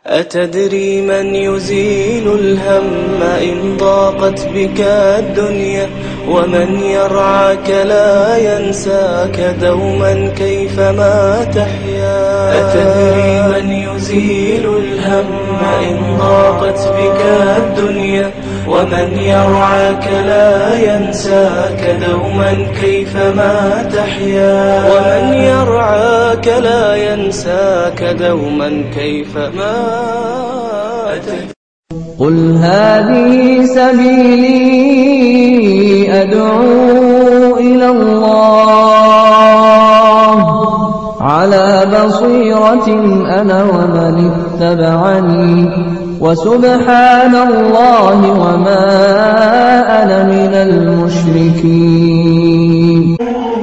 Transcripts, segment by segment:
أتدري من يزيل الهم إن ضاقت بك الدنيا ومن يرعاك لا ينساك دوما كيفما تحيا أتدري من يزيل الهم إن ضاقت بك الدنيا ومن يرعاك لا ينساك دوما كيفما تحيا ومن يرعاك لا ينساك دوما كيفما تحيا قل هذه سبيلي أدعو إلى الله على بصيرة أنا ومن اتبعني وسبحان الله وما أنا من المشركين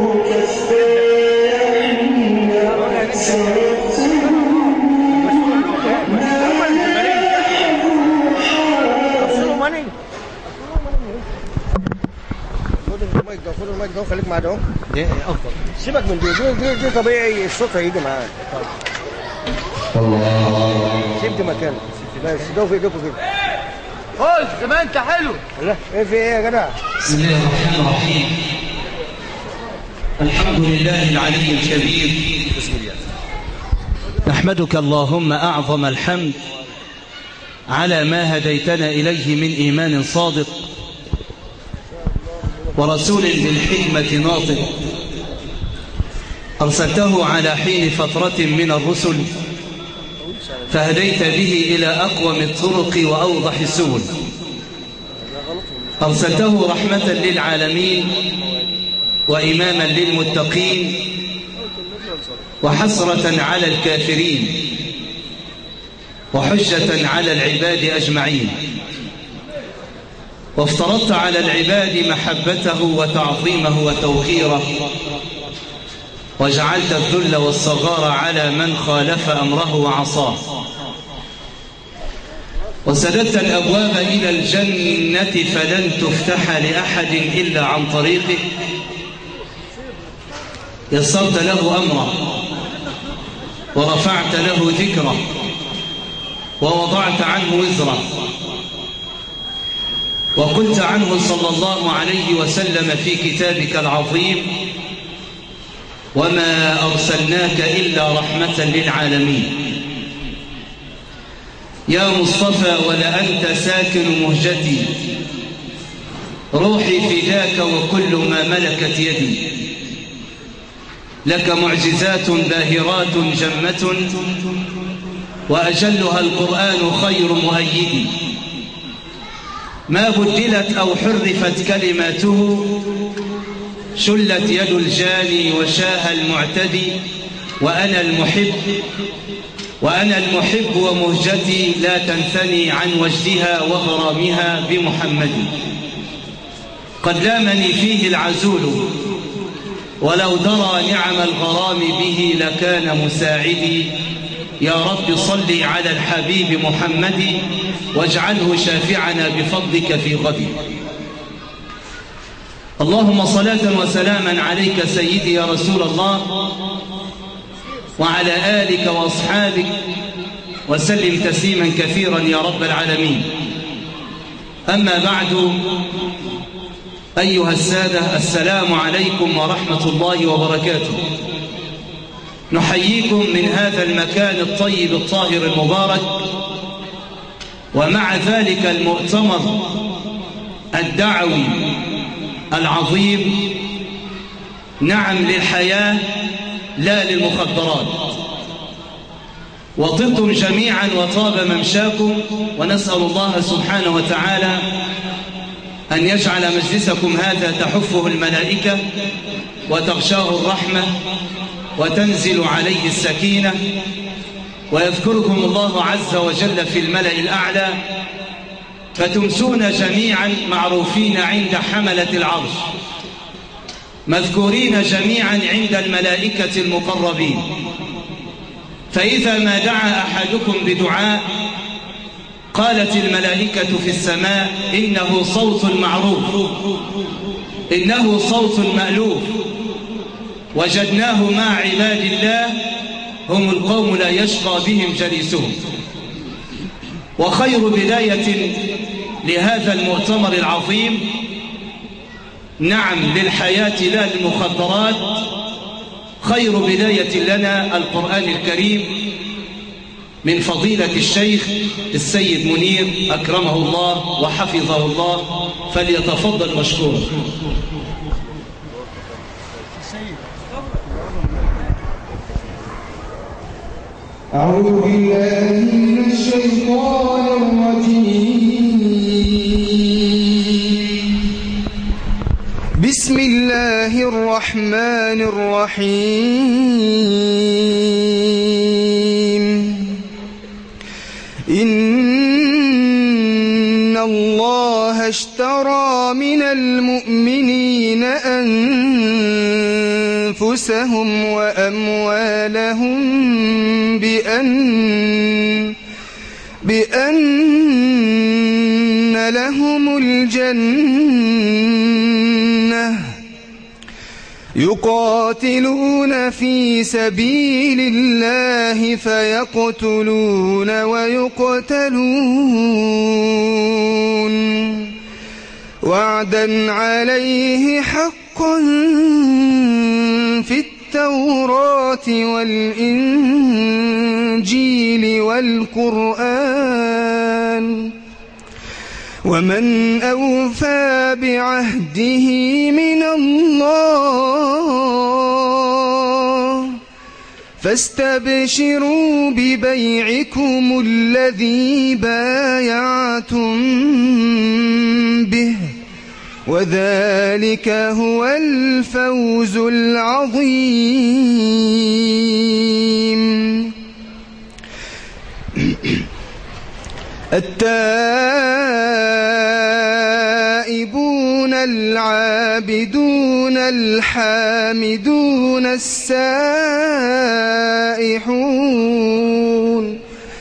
خد المايك ده خد المايك ده وخليك مع ده ده افضل سيبك من دي دي, دي, دي طبيعي الصوت هيجي معاك سيب دي مكانك بس ده في ايديكم كده قول زمان انت حلو لا ايه في ايه يا جدع بسم الله الرحمن الرحيم الحمد لله العلي الكبير بسم الله نحمدك اللهم أعظم الحمد على ما هديتنا إليه من إيمان صادق ورسول بالحكمة ناطق أرسلته على حين فترة من الرسل فهديت به إلى أقوم الطرق وأوضح السبل أرسلته رحمة للعالمين وإماما للمتقين وحسرة على الكافرين وحجة على العباد أجمعين وافترضت على العباد محبته وتعظيمه وتوقيره وجعلت الذل والصغار على من خالف أمره وعصاه وسددت الأبواب إلى الجنة فلن تفتح لأحد إلا عن طريقه يسرت له أمره ورفعت له ذكره ووضعت عنه وزره وقلت عنه صلى الله عليه وسلم في كتابك العظيم وما أرسلناك إلا رحمة للعالمين يا مصطفى ولأنت ساكن مهجتي روحي فداك وكل ما ملكت يدي لك معجزات باهرات جمة وأجلها القرآن خير مؤيد ما بدلت أو حرفت كلماته شلت يد الجاني وشاه المعتدي وأنا المحب وأنا المحب ومهجتي لا تنثني عن وجدها وغرامها بمحمد قد لامني فيه العزول ولو درى نعم الغرام به لكان مساعدي يا رب صل على الحبيب محمد واجعله شافعنا بفضلك في غد اللهم صلاة وسلاما عليك سيدي يا رسول الله وعلى آلك وأصحابك وسلم تسليما كثيرا يا رب العالمين أما بعد أيها السادة السلام عليكم ورحمة الله وبركاته نحييكم من هذا المكان الطيب الطاهر المبارك ومع ذلك المؤتمر الدعوي العظيم نعم للحياة لا للمخدرات وطبتم جميعا وطاب ممشاكم ونسأل الله سبحانه وتعالى أن يجعل مجلسكم هذا تحفه الملائكة وتغشاه الرحمة وتنزل عليه السكينة ويذكركم الله عز وجل في الملأ الأعلى فتمسون جميعا معروفين عند حملة العرش مذكورين جميعا عند الملائكة المقربين فإذا ما دعا أحدكم بدعاء قالت الملائكة في السماء إنه صوت معروف إنه صوت مألوف وجدناه مع عباد الله هم القوم لا يشقى بهم جليسهم وخير بداية لهذا المؤتمر العظيم نعم للحياة لا للمخدرات خير بداية لنا القرآن الكريم من فضيلة الشيخ السيد منير أكرمه الله وحفظه الله فليتفضل مشكورا أعوذ بالله من الشيطان الرجيم بسم الله الرحمن الرحيم إن الله اشترى من المؤمنين أنفسهم وأموالهم بأن بأن لهم الجنة يقاتلون في سبيل الله فيقتلون ويقتلون وعدا عليه حقا في التوراة والإنجيل والقرآن ومن أوفى بعهده من الله فاستبشروا ببيعكم الذي بايعتم به وذلك هو الفوز العظيم التائبون العابدون الحامدون السائحون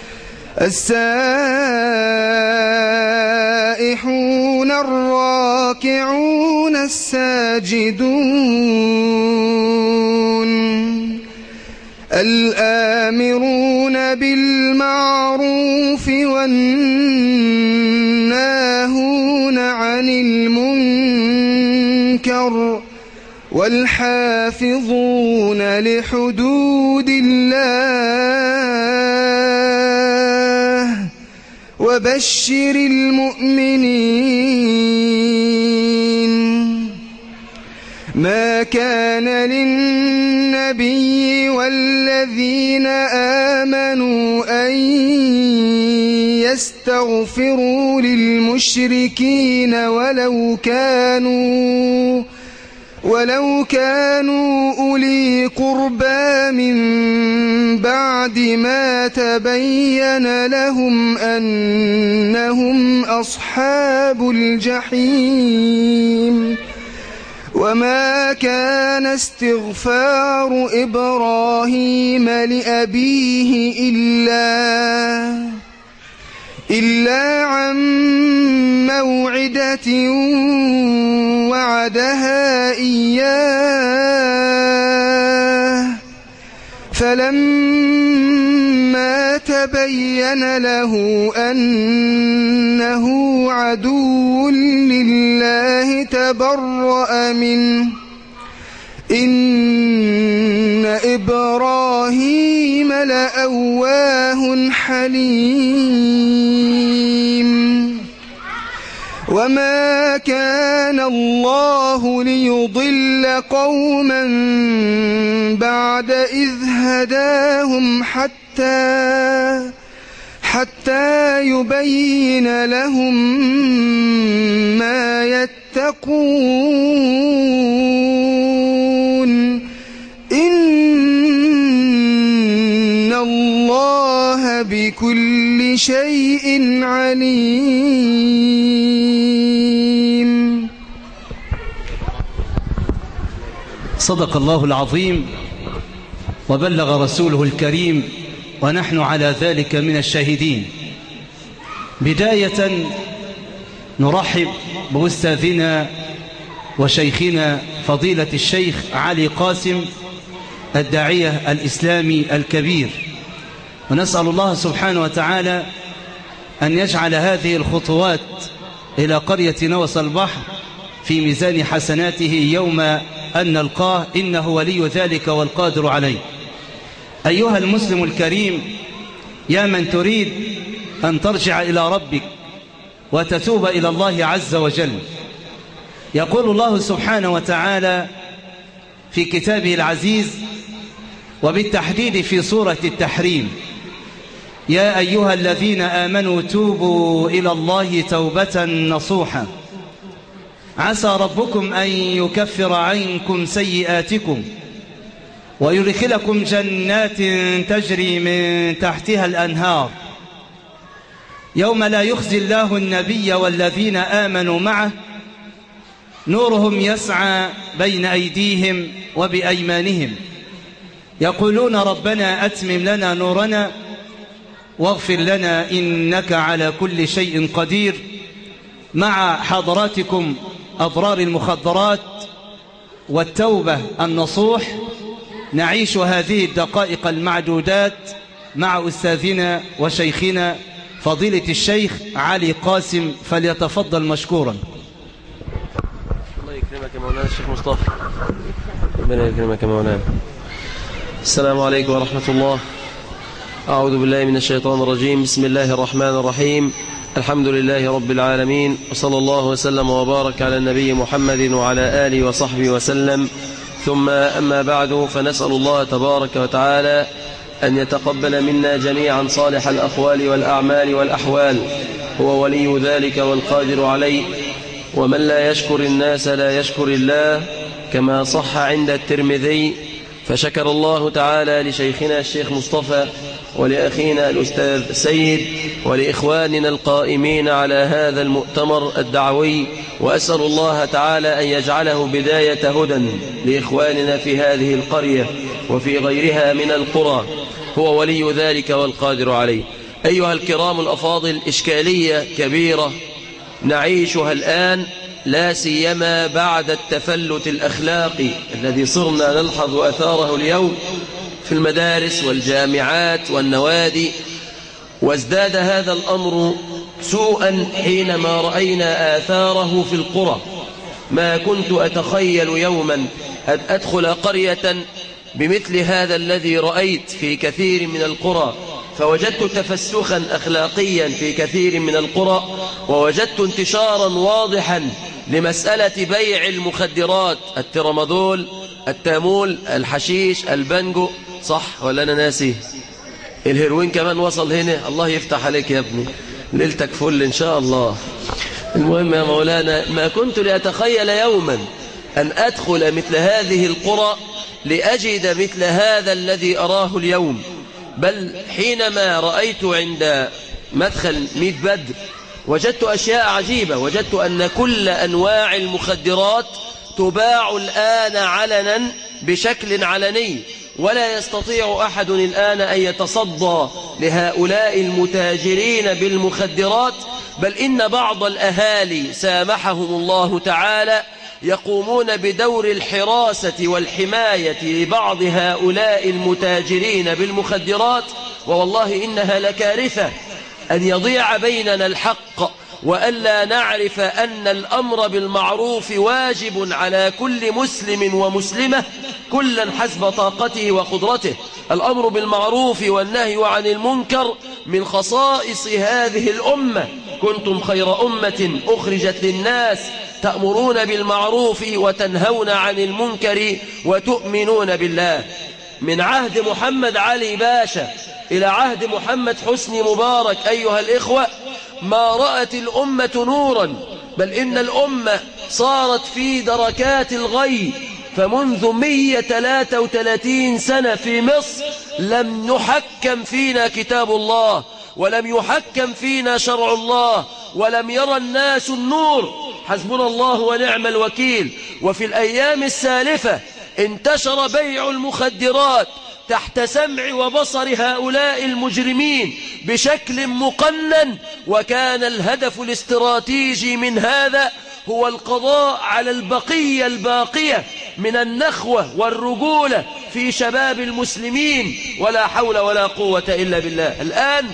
السائحون الراكعون الساجدون الآمرون بالمعروف والناهون عن المنكر والحافظون لحدود الله وبشر المؤمنين ما كان للنبي والذين آمنوا أن يستغفروا للمشركين ولو كانوا ولو كانوا أولي قربى من بعد ما تبين لهم أنهم أصحاب الجحيم وما كان استغفار إبراهيم لأبيه إلا إلا عن موعدة وعدها إياه فلما تبين له أنه عدو لله تبرأ منه إن إبراهيم لأواه حليم وما كان الله ليضل قوما بعد إذ هداهم حتى حتى يبين لهم ما يتقون إن الله بكل شيء عليم صدق الله العظيم وبلغ رسوله الكريم ونحن على ذلك من الشاهدين بداية نرحب بأستاذنا وشيخنا فضيلة الشيخ علي قاسم الداعية الإسلامي الكبير ونسأل الله سبحانه وتعالى أن يجعل هذه الخطوات إلى قرية نوس البحر في ميزان حسناته يوم أن نلقاه إنه ولي ذلك والقادر عليه أيها المسلم الكريم يا من تريد أن ترجع إلى ربك وتتوب إلى الله عز وجل يقول الله سبحانه وتعالى في كتابه العزيز وبالتحديد في سورة التحريم يا أيها الذين آمنوا توبوا إلى الله توبة نصوحا عسى ربكم أن يكفر عنكم سيئاتكم ويدخلكم جنات تجري من تحتها الأنهار يوم لا يخزي الله النبي والذين آمنوا معه نورهم يسعى بين أيديهم وبأيمانهم يقولون ربنا أتمم لنا نورنا واغفر لنا إنك على كل شيء قدير مع حضراتكم أضرار المخدرات والتوبة النصوح نعيش هذه الدقائق المعدودات مع أستاذنا وشيخنا فضيلة الشيخ علي قاسم فليتفضل مشكورا الله يكرمك يا مولانا الشيخ مصطفى ربنا يكرمك يا مولانا السلام عليكم ورحمة الله أعوذ بالله من الشيطان الرجيم بسم الله الرحمن الرحيم الحمد لله رب العالمين وصلى الله وسلم وبارك على النبي محمد وعلى آله وصحبه وسلم ثم أما بعد فنسأل الله تبارك وتعالى أن يتقبل منا جميعا صالح الأقوال والأعمال والأحوال هو ولي ذلك والقادر عليه ومن لا يشكر الناس لا يشكر الله كما صح عند الترمذي فشكر الله تعالى لشيخنا الشيخ مصطفى ولأخينا الأستاذ سيد ولإخواننا القائمين على هذا المؤتمر الدعوي وأسأل الله تعالى أن يجعله بداية هدى لإخواننا في هذه القرية وفي غيرها من القرى هو ولي ذلك والقادر عليه أيها الكرام الأفاضل إشكالية كبيرة نعيشها الآن لا سيما بعد التفلت الأخلاقي الذي صرنا نلحظ أثاره اليوم في المدارس والجامعات والنوادي وازداد هذا الأمر سوءا حينما رأينا آثاره في القرى ما كنت أتخيل يوما أن أدخل قرية بمثل هذا الذي رأيت في كثير من القرى فوجدت تفسخا أخلاقيا في كثير من القرى ووجدت انتشارا واضحا لمسألة بيع المخدرات الترامادول التامول الحشيش البنجو صح ولا أنا ناسي الهيروين كمان وصل هنا الله يفتح عليك يا ابني ليلتك فل إن شاء الله المهم يا مولانا ما كنت لأتخيل يوما أن أدخل مثل هذه القرى لأجد مثل هذا الذي أراه اليوم بل حينما رأيت عند مدخل ميت بدر وجدت أشياء عجيبة وجدت أن كل أنواع المخدرات تباع الآن علنا بشكل علني ولا يستطيع أحد الآن أن يتصدى لهؤلاء المتاجرين بالمخدرات بل إن بعض الأهالي سامحهم الله تعالى يقومون بدور الحراسة والحماية لبعض هؤلاء المتاجرين بالمخدرات ووالله إنها لكارثة أن يضيع بيننا الحق وألا نعرف أن الأمر بالمعروف واجب على كل مسلم ومسلمة كلا حسب طاقته وقدرته الأمر بالمعروف والنهي عن المنكر من خصائص هذه الأمة كنتم خير أمة أخرجت للناس تأمرون بالمعروف وتنهون عن المنكر وتؤمنون بالله من عهد محمد علي باشا إلى عهد محمد حسني مبارك أيها الإخوة ما رأت الأمة نورا بل إن الأمة صارت في دركات الغي فمنذ 133 سنة في مصر لم نحكم فينا كتاب الله ولم يحكم فينا شرع الله ولم يرى الناس النور حسبنا الله ونعم الوكيل وفي الأيام السالفة انتشر بيع المخدرات تحت سمع وبصر هؤلاء المجرمين بشكل مقنن وكان الهدف الاستراتيجي من هذا هو القضاء على البقية الباقية من النخوة والرجولة في شباب المسلمين ولا حول ولا قوة إلا بالله الآن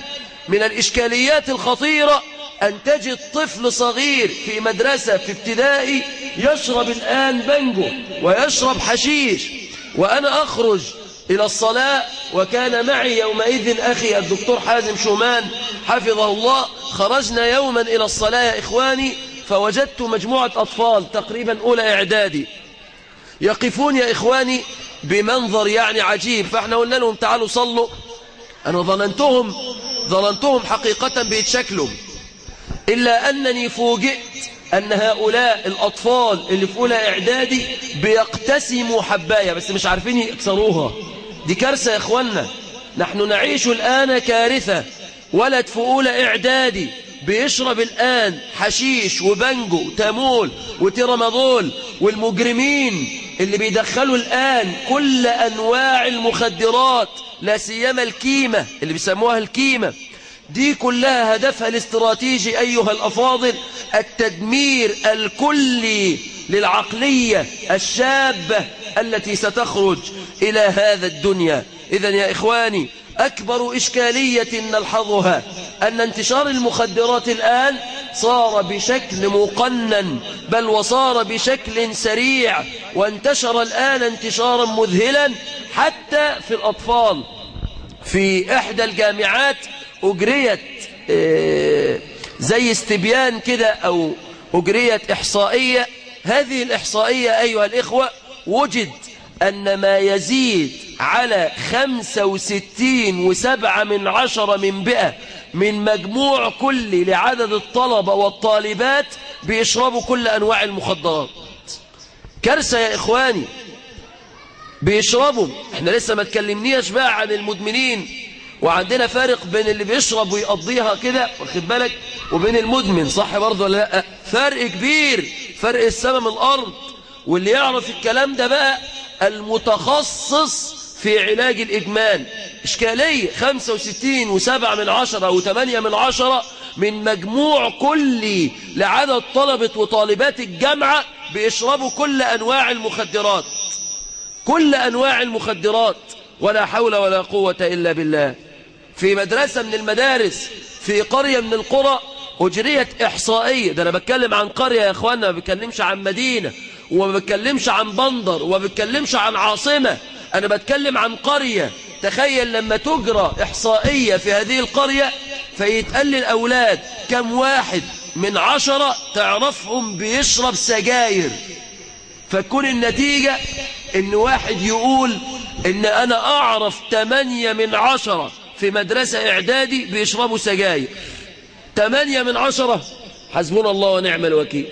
من الإشكاليات الخطيرة أن تجد طفل صغير في مدرسة في ابتدائي يشرب الآن بنجو ويشرب حشيش وأنا أخرج إلى الصلاة وكان معي يومئذ أخي الدكتور حازم شومان حفظه الله خرجنا يوما إلى الصلاة يا إخواني فوجدت مجموعة أطفال تقريبا أولى إعدادي يقفون يا إخواني بمنظر يعني عجيب فاحنا قلنا لهم تعالوا صلوا أنا ظننتهم ظننتهم حقيقة بيتشكلوا إلا أنني فوجئت أن هؤلاء الأطفال اللي في أولى إعدادي بيقتسموا حباية بس مش عارفين يكسروها دي كارثة يا إخوانا نحن نعيش الآن كارثة ولد في أولى إعدادي بيشرب الآن حشيش وبنجو وتامول وتيرامادول والمجرمين اللي بيدخلوا الآن كل أنواع المخدرات لا سيما الكيمة اللي بيسموها الكيمة دي كلها هدفها الاستراتيجي أيها الأفاضل التدمير الكلي للعقلية الشابة التي ستخرج إلى هذا الدنيا إذا يا إخواني أكبر إشكالية نلحظها أن انتشار المخدرات الآن صار بشكل مقنن بل وصار بشكل سريع وانتشر الآن انتشارا مذهلا حتى في الأطفال في إحدى الجامعات أجريت زي استبيان كده أو أجريت إحصائية هذه الإحصائية أيها الإخوة وجد أن ما يزيد على خمسة وستين وسبعة من عشرة من بئة من مجموع كل لعدد الطلبة والطالبات بيشربوا كل أنواع المخدرات كارثة يا إخواني بيشربوا احنا لسه ما تكلمنيش بقى عن المدمنين وعندنا فارق بين اللي بيشرب ويقضيها كده واخد بالك وبين المدمن صح برضه ولا لا فرق كبير فرق السماء من الارض واللي يعرف الكلام ده بقى المتخصص في علاج الإدمان إشكالية 65 و7 من عشرة و8 من عشرة من مجموع كلي لعدد طلبة وطالبات الجامعة بيشربوا كل أنواع المخدرات كل أنواع المخدرات ولا حول ولا قوة إلا بالله في مدرسة من المدارس في قرية من القرى أجريت إحصائية ده أنا بتكلم عن قرية يا أخوانا ما بتكلمش عن مدينة وما بتكلمش عن بندر وما بتكلمش عن عاصمة أنا بتكلم عن قرية تخيل لما تجرى إحصائية في هذه القرية فيتقال للأولاد كم واحد من عشرة تعرفهم بيشرب سجاير فتكون النتيجة ان واحد يقول ان انا اعرف تمانية من عشرة في مدرسة اعدادي بيشربوا سجاير تمانية من عشرة حسبنا الله ونعم الوكيل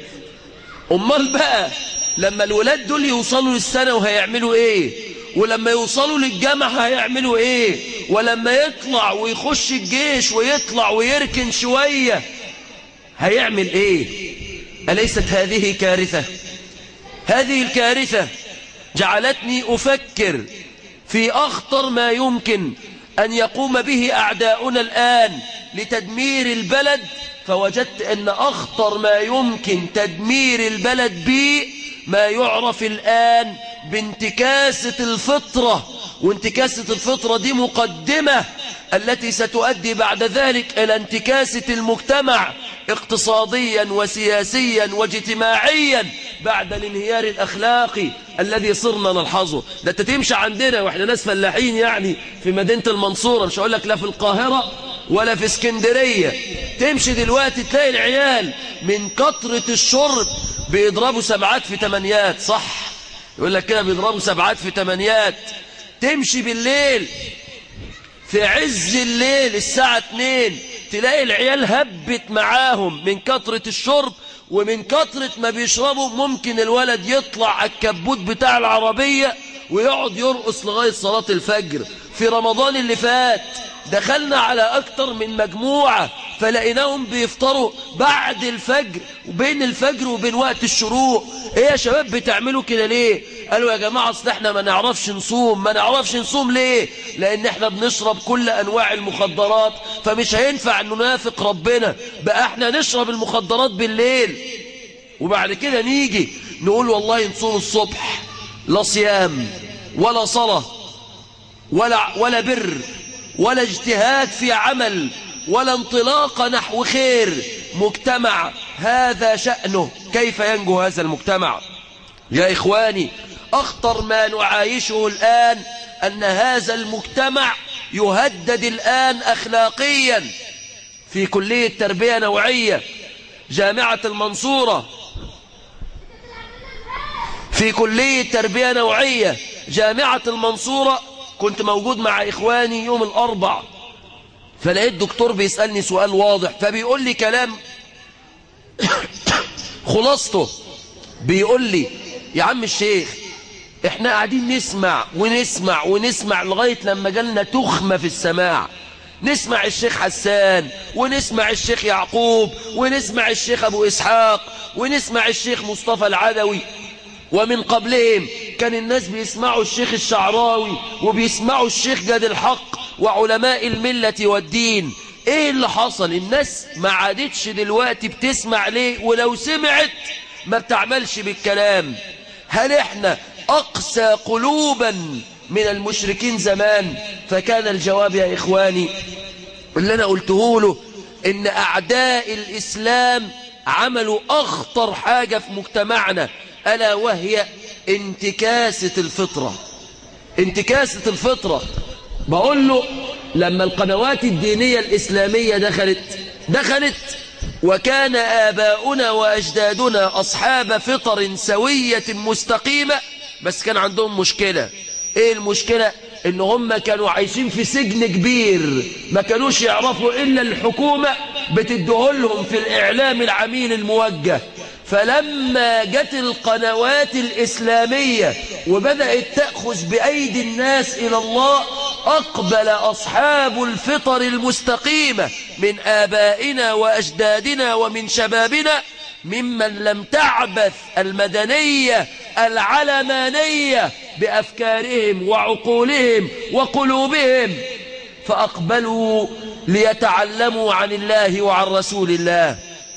امال بقى لما الولاد دول يوصلوا للسنة وهيعملوا ايه ولما يوصلوا للجامعة هيعملوا ايه ولما يطلع ويخش الجيش ويطلع ويركن شوية هيعمل ايه أليست هذه كارثة هذه الكارثة جعلتني أفكر في أخطر ما يمكن أن يقوم به أعداؤنا الآن لتدمير البلد فوجدت أن أخطر ما يمكن تدمير البلد به ما يعرف الآن بانتكاسة الفطرة وانتكاسة الفطرة دي مقدمة التي ستؤدي بعد ذلك إلى انتكاسة المجتمع اقتصاديا وسياسيا واجتماعيا بعد الانهيار الأخلاقي الذي صرنا نلحظه ده تتمشى عندنا واحنا ناس فلاحين يعني في مدينة المنصورة مش هقول لك لا في القاهرة ولا في اسكندرية تمشي دلوقتي تلاقي العيال من كترة الشرب بيضربوا سبعات في تمانيات صح يقول لك كده بيضربوا سبعات في تمانيات تمشي بالليل في عز الليل الساعة 2 تلاقي العيال هبت معاهم من كترة الشرب ومن كترة ما بيشربوا ممكن الولد يطلع على الكبوت بتاع العربية ويقعد يرقص لغاية صلاة الفجر في رمضان اللي فات دخلنا على أكتر من مجموعة فلقيناهم بيفطروا بعد الفجر وبين الفجر وبين وقت الشروق ايه يا شباب بتعملوا كده ليه قالوا يا جماعة اصل احنا ما نعرفش نصوم ما نعرفش نصوم ليه لان احنا بنشرب كل انواع المخدرات فمش هينفع ان ننافق ربنا بقى احنا نشرب المخدرات بالليل وبعد كده نيجي نقول والله نصوم الصبح لا صيام ولا صلاة ولا, ولا بر ولا اجتهاد في عمل ولا انطلاق نحو خير مجتمع هذا شأنه كيف ينجو هذا المجتمع يا إخواني أخطر ما نعايشه الآن أن هذا المجتمع يهدد الآن أخلاقيا في كلية تربية نوعية جامعة المنصورة في كلية تربية نوعية جامعة المنصورة كنت موجود مع إخواني يوم الأربع فلقيت دكتور بيسألني سؤال واضح فبيقول لي كلام خلاصته بيقول لي يا عم الشيخ احنا قاعدين نسمع ونسمع ونسمع لغاية لما جالنا تخمة في السماع نسمع الشيخ حسان ونسمع الشيخ يعقوب ونسمع الشيخ أبو إسحاق ونسمع الشيخ مصطفى العدوي ومن قبلهم كان الناس بيسمعوا الشيخ الشعراوي وبيسمعوا الشيخ جاد الحق وعلماء الملة والدين ايه اللي حصل الناس ما عادتش دلوقتي بتسمع ليه ولو سمعت ما بتعملش بالكلام هل احنا اقسى قلوبا من المشركين زمان فكان الجواب يا إخواني اللي أنا قلته له إن أعداء الإسلام عملوا أخطر حاجة في مجتمعنا ألا وهي انتكاسة الفطرة انتكاسة الفطرة بقول له لما القنوات الدينية الإسلامية دخلت دخلت وكان آباؤنا وأجدادنا أصحاب فطر سوية مستقيمة بس كان عندهم مشكلة ايه المشكلة ان هم كانوا عايشين في سجن كبير ما كانوش يعرفوا الا الحكومة بتدهلهم في الاعلام العميل الموجه فلما جت القنوات الإسلامية وبدأت تأخذ بأيدي الناس إلى الله أقبل أصحاب الفطر المستقيمة من آبائنا وأجدادنا ومن شبابنا ممن لم تعبث المدنية العلمانية بأفكارهم وعقولهم وقلوبهم فأقبلوا ليتعلموا عن الله وعن رسول الله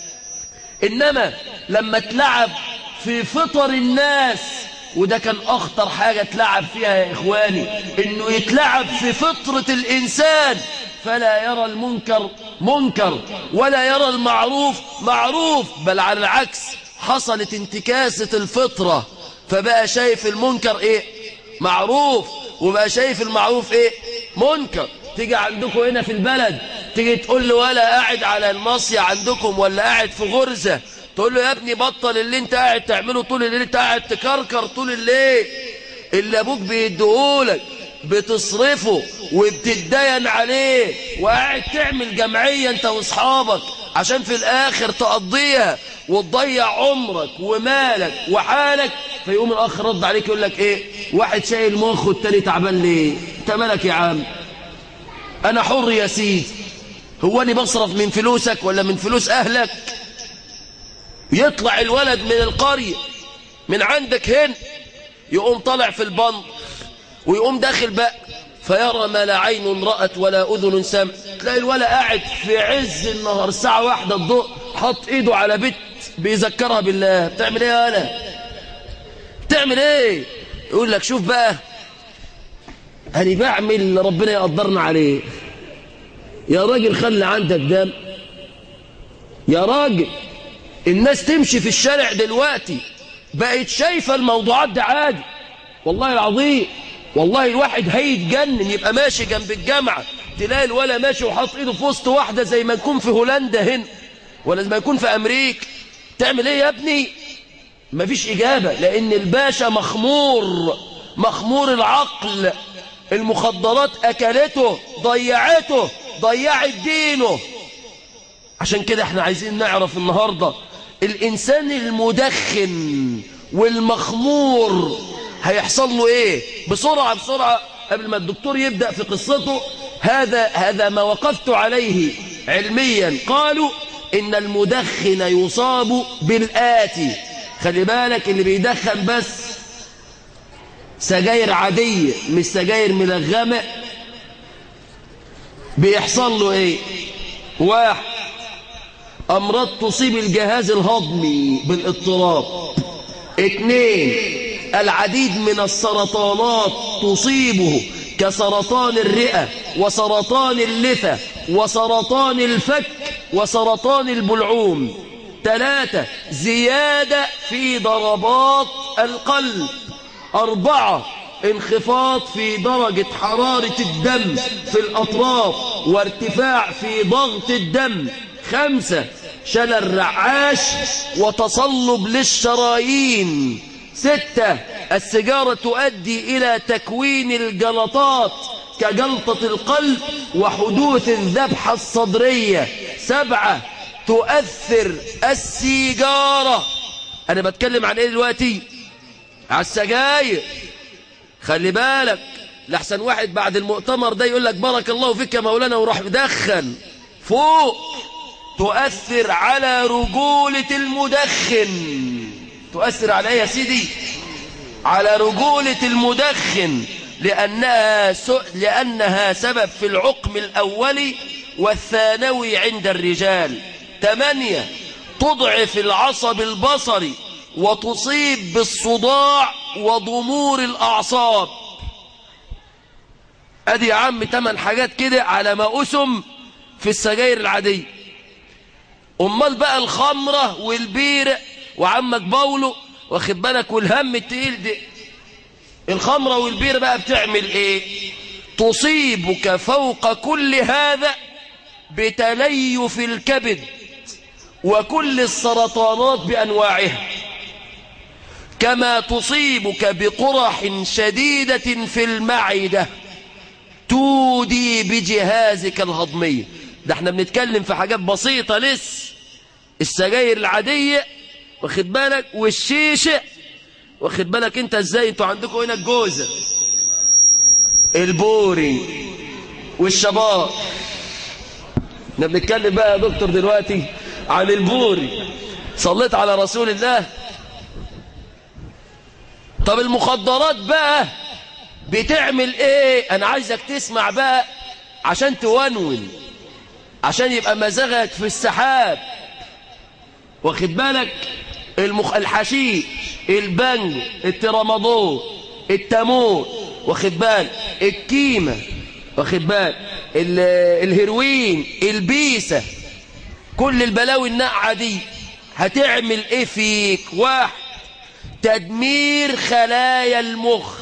إنما لما تلعب في فطر الناس وده كان أخطر حاجة تلعب فيها يا إخواني إنه يتلعب في فطرة الإنسان فلا يرى المنكر منكر ولا يرى المعروف معروف بل على العكس حصلت انتكاسة الفطرة فبقى شايف المنكر إيه معروف وبقى شايف المعروف إيه منكر تيجي عندكم هنا في البلد تيجي تقول له ولا قاعد على المصية عندكم ولا قاعد في غرزة تقول له يا ابني بطل اللي انت قاعد تعمله طول الليل انت قاعد تكركر طول الليل اللي ابوك بيديهولك بتصرفه وبتتدين عليه وقاعد تعمل جمعية انت واصحابك عشان في الاخر تقضيها وتضيع عمرك ومالك وحالك فيقوم الاخ رد عليك يقول لك ايه واحد شايل مخ والتاني تعبان ليه انت مالك يا عم انا حر يا سيدي هو انا بصرف من فلوسك ولا من فلوس اهلك يطلع الولد من القرية من عندك هنا يقوم طالع في البنط ويقوم داخل بقى فيرى ما لا عين رأت ولا أذن سمع تلاقي الولد قاعد في عز النهار الساعة واحدة الضوء حط ايده على بيت بيذكرها بالله بتعمل ايه يا انا بتعمل ايه يقول لك شوف بقى أنا بعمل اللي ربنا يقدرنا عليه يا راجل خلي عندك دم يا راجل الناس تمشي في الشارع دلوقتي بقت شايفة الموضوعات ده عادي والله العظيم والله الواحد هيتجنن يبقى ماشي جنب الجامعة تلاقي الولا ماشي وحاط ايده في وسط واحدة زي ما يكون في هولندا هنا ولا زي ما يكون في أمريكا تعمل ايه يا ابني مفيش إجابة لأن الباشا مخمور مخمور العقل المخدرات أكلته ضيعته ضيعت دينه عشان كده احنا عايزين نعرف النهاردة الإنسان المدخن والمخمور هيحصل له ايه بسرعة بسرعة قبل ما الدكتور يبدأ في قصته هذا هذا ما وقفت عليه علميا قالوا إن المدخن يصاب بالآتي خلي بالك اللي بيدخن بس سجاير عادية مش سجاير ملغمة بيحصل له ايه واحد امراض تصيب الجهاز الهضمي بالاضطراب اثنين العديد من السرطانات تصيبه كسرطان الرئة وسرطان اللثة وسرطان الفك وسرطان البلعوم ثلاثة زيادة في ضربات القلب أربعة انخفاض في درجة حرارة الدم في الأطراف وارتفاع في ضغط الدم خمسة شلل رعاش وتصلب للشرايين ستة السيجارة تؤدي إلى تكوين الجلطات كجلطة القلب وحدوث الذبحة الصدرية سبعة تؤثر السيجارة أنا بتكلم عن إيه دلوقتي على السجاير خلي بالك لحسن واحد بعد المؤتمر ده يقول لك بارك الله فيك يا مولانا وراح مدخن فوق تؤثر على رجولة المدخن تؤثر على ايه يا سيدي على رجولة المدخن لأنها, س... لأنها سبب في العقم الأولي والثانوي عند الرجال ثمانية تضعف العصب البصري وتصيب بالصداع وضمور الأعصاب أدي يا عم تمن حاجات كده على ما أسم في السجاير العادية أمال بقى الخمرة والبير وعمك باولو واخد بالك والهم التقيل ده الخمرة والبير بقى بتعمل ايه تصيبك فوق كل هذا بتليف الكبد وكل السرطانات بأنواعها كما تصيبك بقرح شديدة في المعدة تودي بجهازك الهضمي ده احنا بنتكلم في حاجات بسيطة لسه السجاير العادية واخد بالك والشيشة واخد بالك انت ازاي انتوا عندكم هنا الجوزة البوري والشباب احنا بنتكلم بقى يا دكتور دلوقتي عن البوري صليت على رسول الله طب المخدرات بقى بتعمل ايه انا عايزك تسمع بقى عشان تونون عشان يبقى مزاجك في السحاب واخد بالك المخ... الحشيش البنج الترامادول التامور واخد بالك الكيمة واخد بالك ال... الهيروين البيسة كل البلاوي النقعة دي هتعمل ايه فيك واحد تدمير خلايا المخ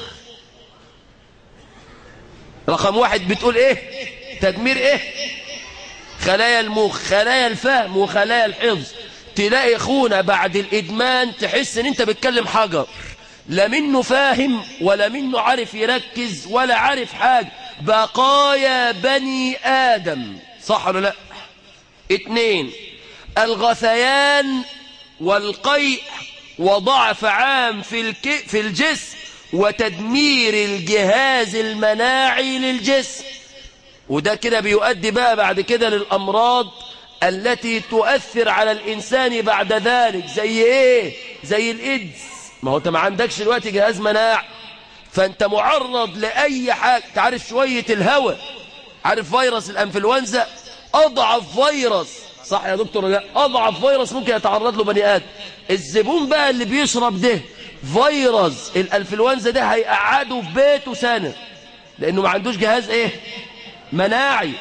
رقم واحد بتقول ايه تدمير ايه خلايا المخ خلايا الفهم وخلايا الحفظ تلاقي اخونا بعد الادمان تحس ان انت بتكلم حجر لا منه فاهم ولا منه عارف يركز ولا عارف حاجة بقايا بني آدم صح ولا لا اتنين الغثيان والقيء وضعف عام في, الك... في الجسم وتدمير الجهاز المناعي للجسم وده كده بيؤدي بقى بعد كده للأمراض التي تؤثر على الإنسان بعد ذلك زي إيه زي الإيدز ما هو أنت ما عندكش دلوقتي جهاز مناع فأنت معرض لأي حاجة تعرف شوية الهواء عارف فيروس الأنفلونزا أضعف فيروس صح يا دكتور لا أضعف فيروس ممكن يتعرض له بني آدم الزبون بقى اللي بيشرب ده فيروس الأنفلونزا ده هيقعده في بيته سنة لأنه ما عندوش جهاز إيه مناعي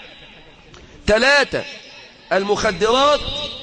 ثلاثة المخدرات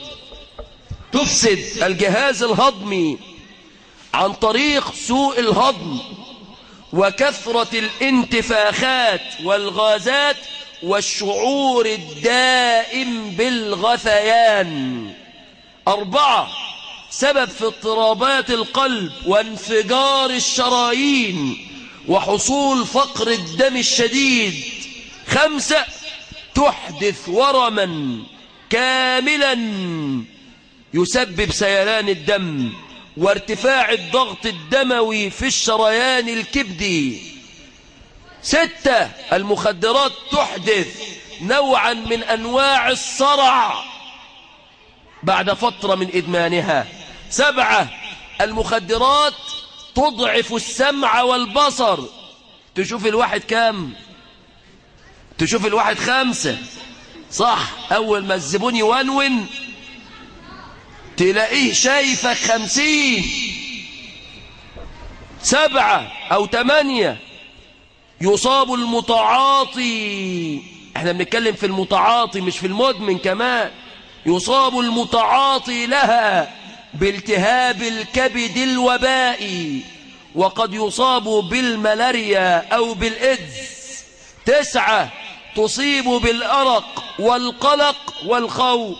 تفسد الجهاز الهضمي عن طريق سوء الهضم وكثرة الانتفاخات والغازات والشعور الدائم بالغثيان أربعة سبب في اضطرابات القلب وانفجار الشرايين وحصول فقر الدم الشديد خمسة تحدث ورما كاملا يسبب سيلان الدم وارتفاع الضغط الدموي في الشريان الكبدي ستة المخدرات تحدث نوعا من أنواع الصرع بعد فترة من إدمانها سبعة المخدرات تضعف السمع والبصر تشوف الواحد كام تشوف الواحد خمسة صح أول ما الزبون يونون تلاقيه شايفك خمسين سبعة أو تمانية يصاب المتعاطي احنا بنتكلم في المتعاطي مش في المدمن كمان يصاب المتعاطي لها بالتهاب الكبد الوبائي وقد يصاب بالملاريا أو بالإيدز تسعة تصيب بالأرق والقلق والخوف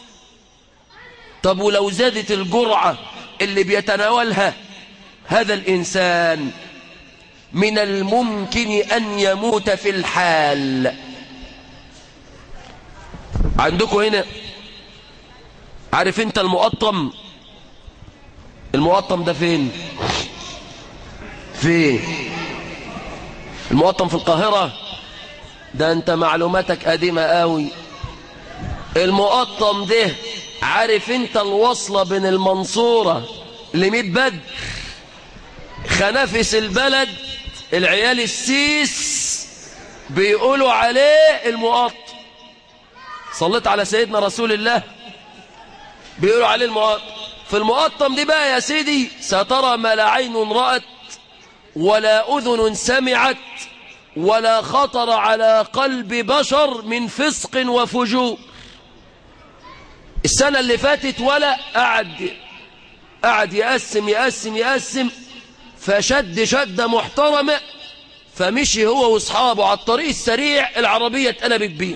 طب ولو زادت الجرعة اللي بيتناولها هذا الإنسان من الممكن أن يموت في الحال عندكم هنا عارف انت المقطم المقطم ده فين فين المقطم في القاهرة ده انت معلوماتك قديمة قوي المقطم ده عارف انت الوصلة بين المنصورة لميت بدر خنافس البلد العيال السيس بيقولوا عليه المقطم صليت على سيدنا رسول الله بيقولوا عليه المقطم في المقطم دي بقى يا سيدي سترى ما لا عين رأت ولا أذن سمعت ولا خطر على قلب بشر من فسق وفجور السنة اللي فاتت ولا قعد قعد يقسم يقسم يقسم فشد شدة محترمة فمشي هو واصحابه على الطريق السريع العربية اتقلبت بيه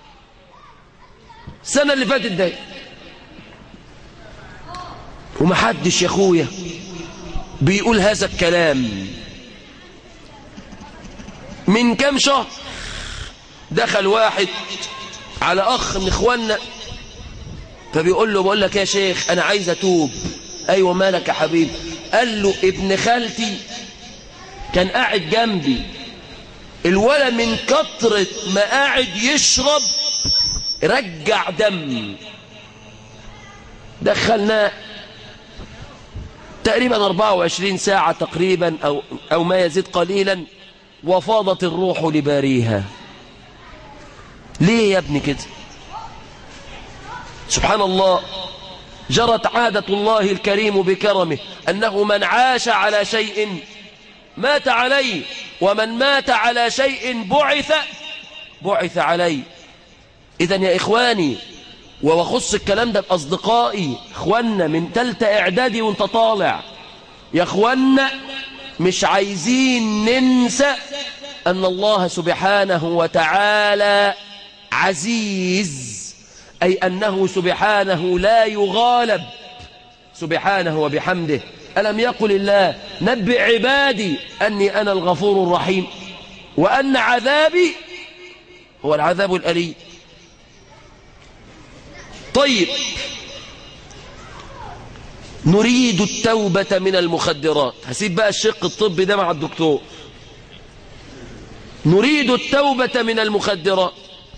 السنة اللي فاتت ده ومحدش يا اخويا بيقول هذا الكلام من كام شهر دخل واحد على اخ من اخواننا فبيقول له بقول لك يا شيخ انا عايز اتوب ايوه مالك يا حبيبي قال له ابن خالتي كان قاعد جنبي الولا من كترة ما قاعد يشرب رجع دم دخلناه تقريبا 24 ساعة تقريبا أو, أو ما يزيد قليلا وفاضت الروح لباريها ليه يا ابني كده سبحان الله جرت عادة الله الكريم بكرمه أنه من عاش على شيء مات عليه ومن مات على شيء بعث بعث عليه إذا يا إخواني وخص الكلام ده بأصدقائي إخواننا من تالتة إعدادي وانت طالع يا إخواننا مش عايزين ننسى أن الله سبحانه وتعالى عزيز أي أنه سبحانه لا يغالب سبحانه وبحمده ألم يقل الله نبئ عبادي أني أنا الغفور الرحيم وأن عذابي هو العذاب الأليم طيب نريد التوبة من المخدرات هسيب بقى الشق الطبي ده مع الدكتور نريد التوبة من المخدرات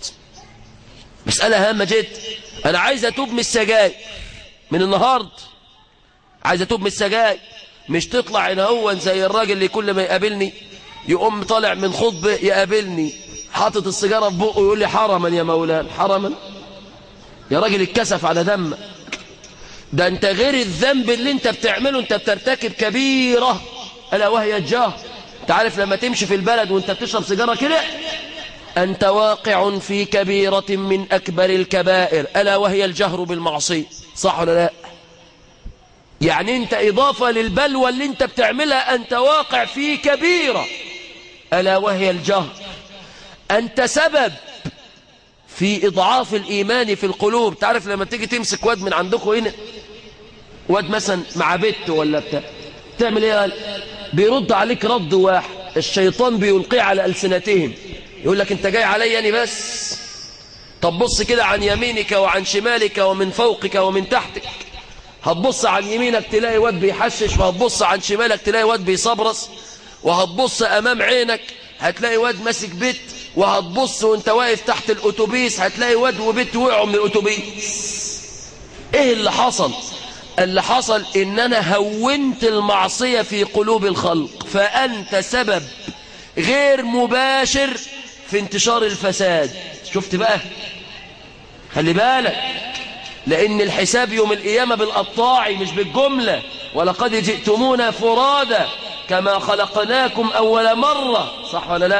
مسألة هامة جدا أنا عايز أتوب من السجاير من النهاردة عايز أتوب من السجاير مش تطلع هنا هو زي الراجل اللي كل ما يقابلني يقوم طالع من خطبة يقابلني حاطط السيجارة في بقه ويقول لي حرما يا مولانا حرما يا راجل اتكسف على دمك ده انت غير الذنب اللي انت بتعمله انت بترتكب كبيرة ألا وهي الجهر انت عارف لما تمشي في البلد وانت بتشرب سيجارة كده أنت واقع في كبيرة من أكبر الكبائر ألا وهي الجهر بالمعصية صح ولا لا يعني أنت إضافة للبلوى اللي أنت بتعملها أنت واقع في كبيرة ألا وهي الجهر أنت سبب في إضعاف الإيمان في القلوب تعرف لما تيجي تمسك واد من عندكم هنا واد مثلا مع بنت ولا بتاع تعمل ايه قال بيرد عليك رد واحد الشيطان بيلقيه على ألسنتهم يقول لك انت جاي علي يعني بس طب بص كده عن يمينك وعن شمالك ومن فوقك ومن تحتك هتبص عن يمينك تلاقي واد بيحشش وهتبص عن شمالك تلاقي واد بيصبرص وهتبص امام عينك هتلاقي واد ماسك بيت وهتبص وانت واقف تحت الاتوبيس هتلاقي واد وبيت وقعوا من الاتوبيس ايه اللي حصل اللي حصل ان انا هونت المعصية في قلوب الخلق فانت سبب غير مباشر في انتشار الفساد شفت بقى خلي بالك لأن الحساب يوم القيامة بالقطاع مش بالجملة ولقد جئتمونا فرادا كما خلقناكم أول مرة صح ولا لا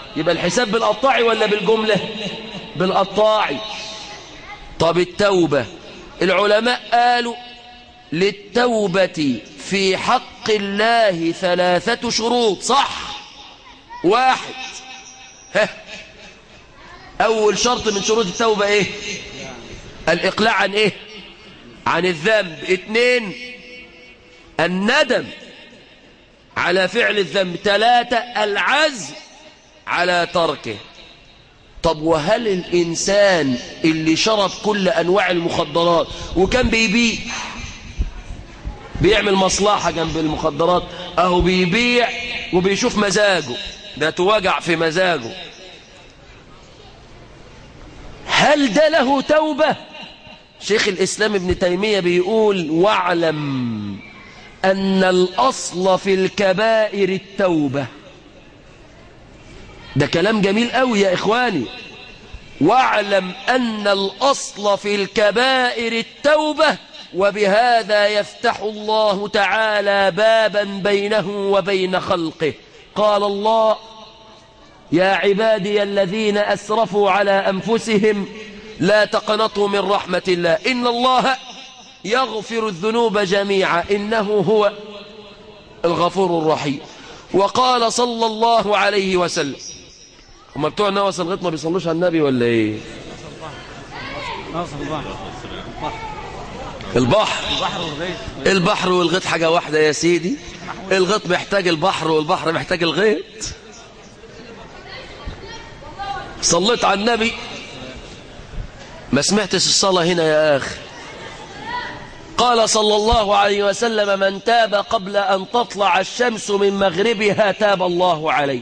يبقى الحساب بالقطاعي ولا بالجملة بالقطاعي طب التوبة العلماء قالوا للتوبة في حق الله ثلاثة شروط صح واحد ها أول شرط من شروط التوبة إيه الإقلاع عن إيه عن الذنب اثنين الندم على فعل الذنب ثلاثة العزم على تركه طب وهل الإنسان اللي شرب كل أنواع المخدرات وكان بيبيع بيعمل مصلحة جنب المخدرات أهو بيبيع وبيشوف مزاجه ده توجع في مزاجه هل ده له توبة شيخ الإسلام ابن تيمية بيقول واعلم أن الأصل في الكبائر التوبة ده كلام جميل قوي يا إخواني واعلم أن الأصل في الكبائر التوبة وبهذا يفتح الله تعالى بابا بينه وبين خلقه قال الله يا عبادي الذين أسرفوا على أنفسهم لا تقنطوا من رحمة الله إن الله يغفر الذنوب جميعا إنه هو الغفور الرحيم وقال صلى الله عليه وسلم هم بتوع نوس الغيط ما بيصلوش على النبي ولا ايه البحر البحر والغيط حاجة واحدة يا سيدي الغيط محتاج البحر والبحر محتاج الغيط صليت على النبي ما سمعتش الصلاة هنا يا أخي قال صلى الله عليه وسلم من تاب قبل أن تطلع الشمس من مغربها تاب الله عليه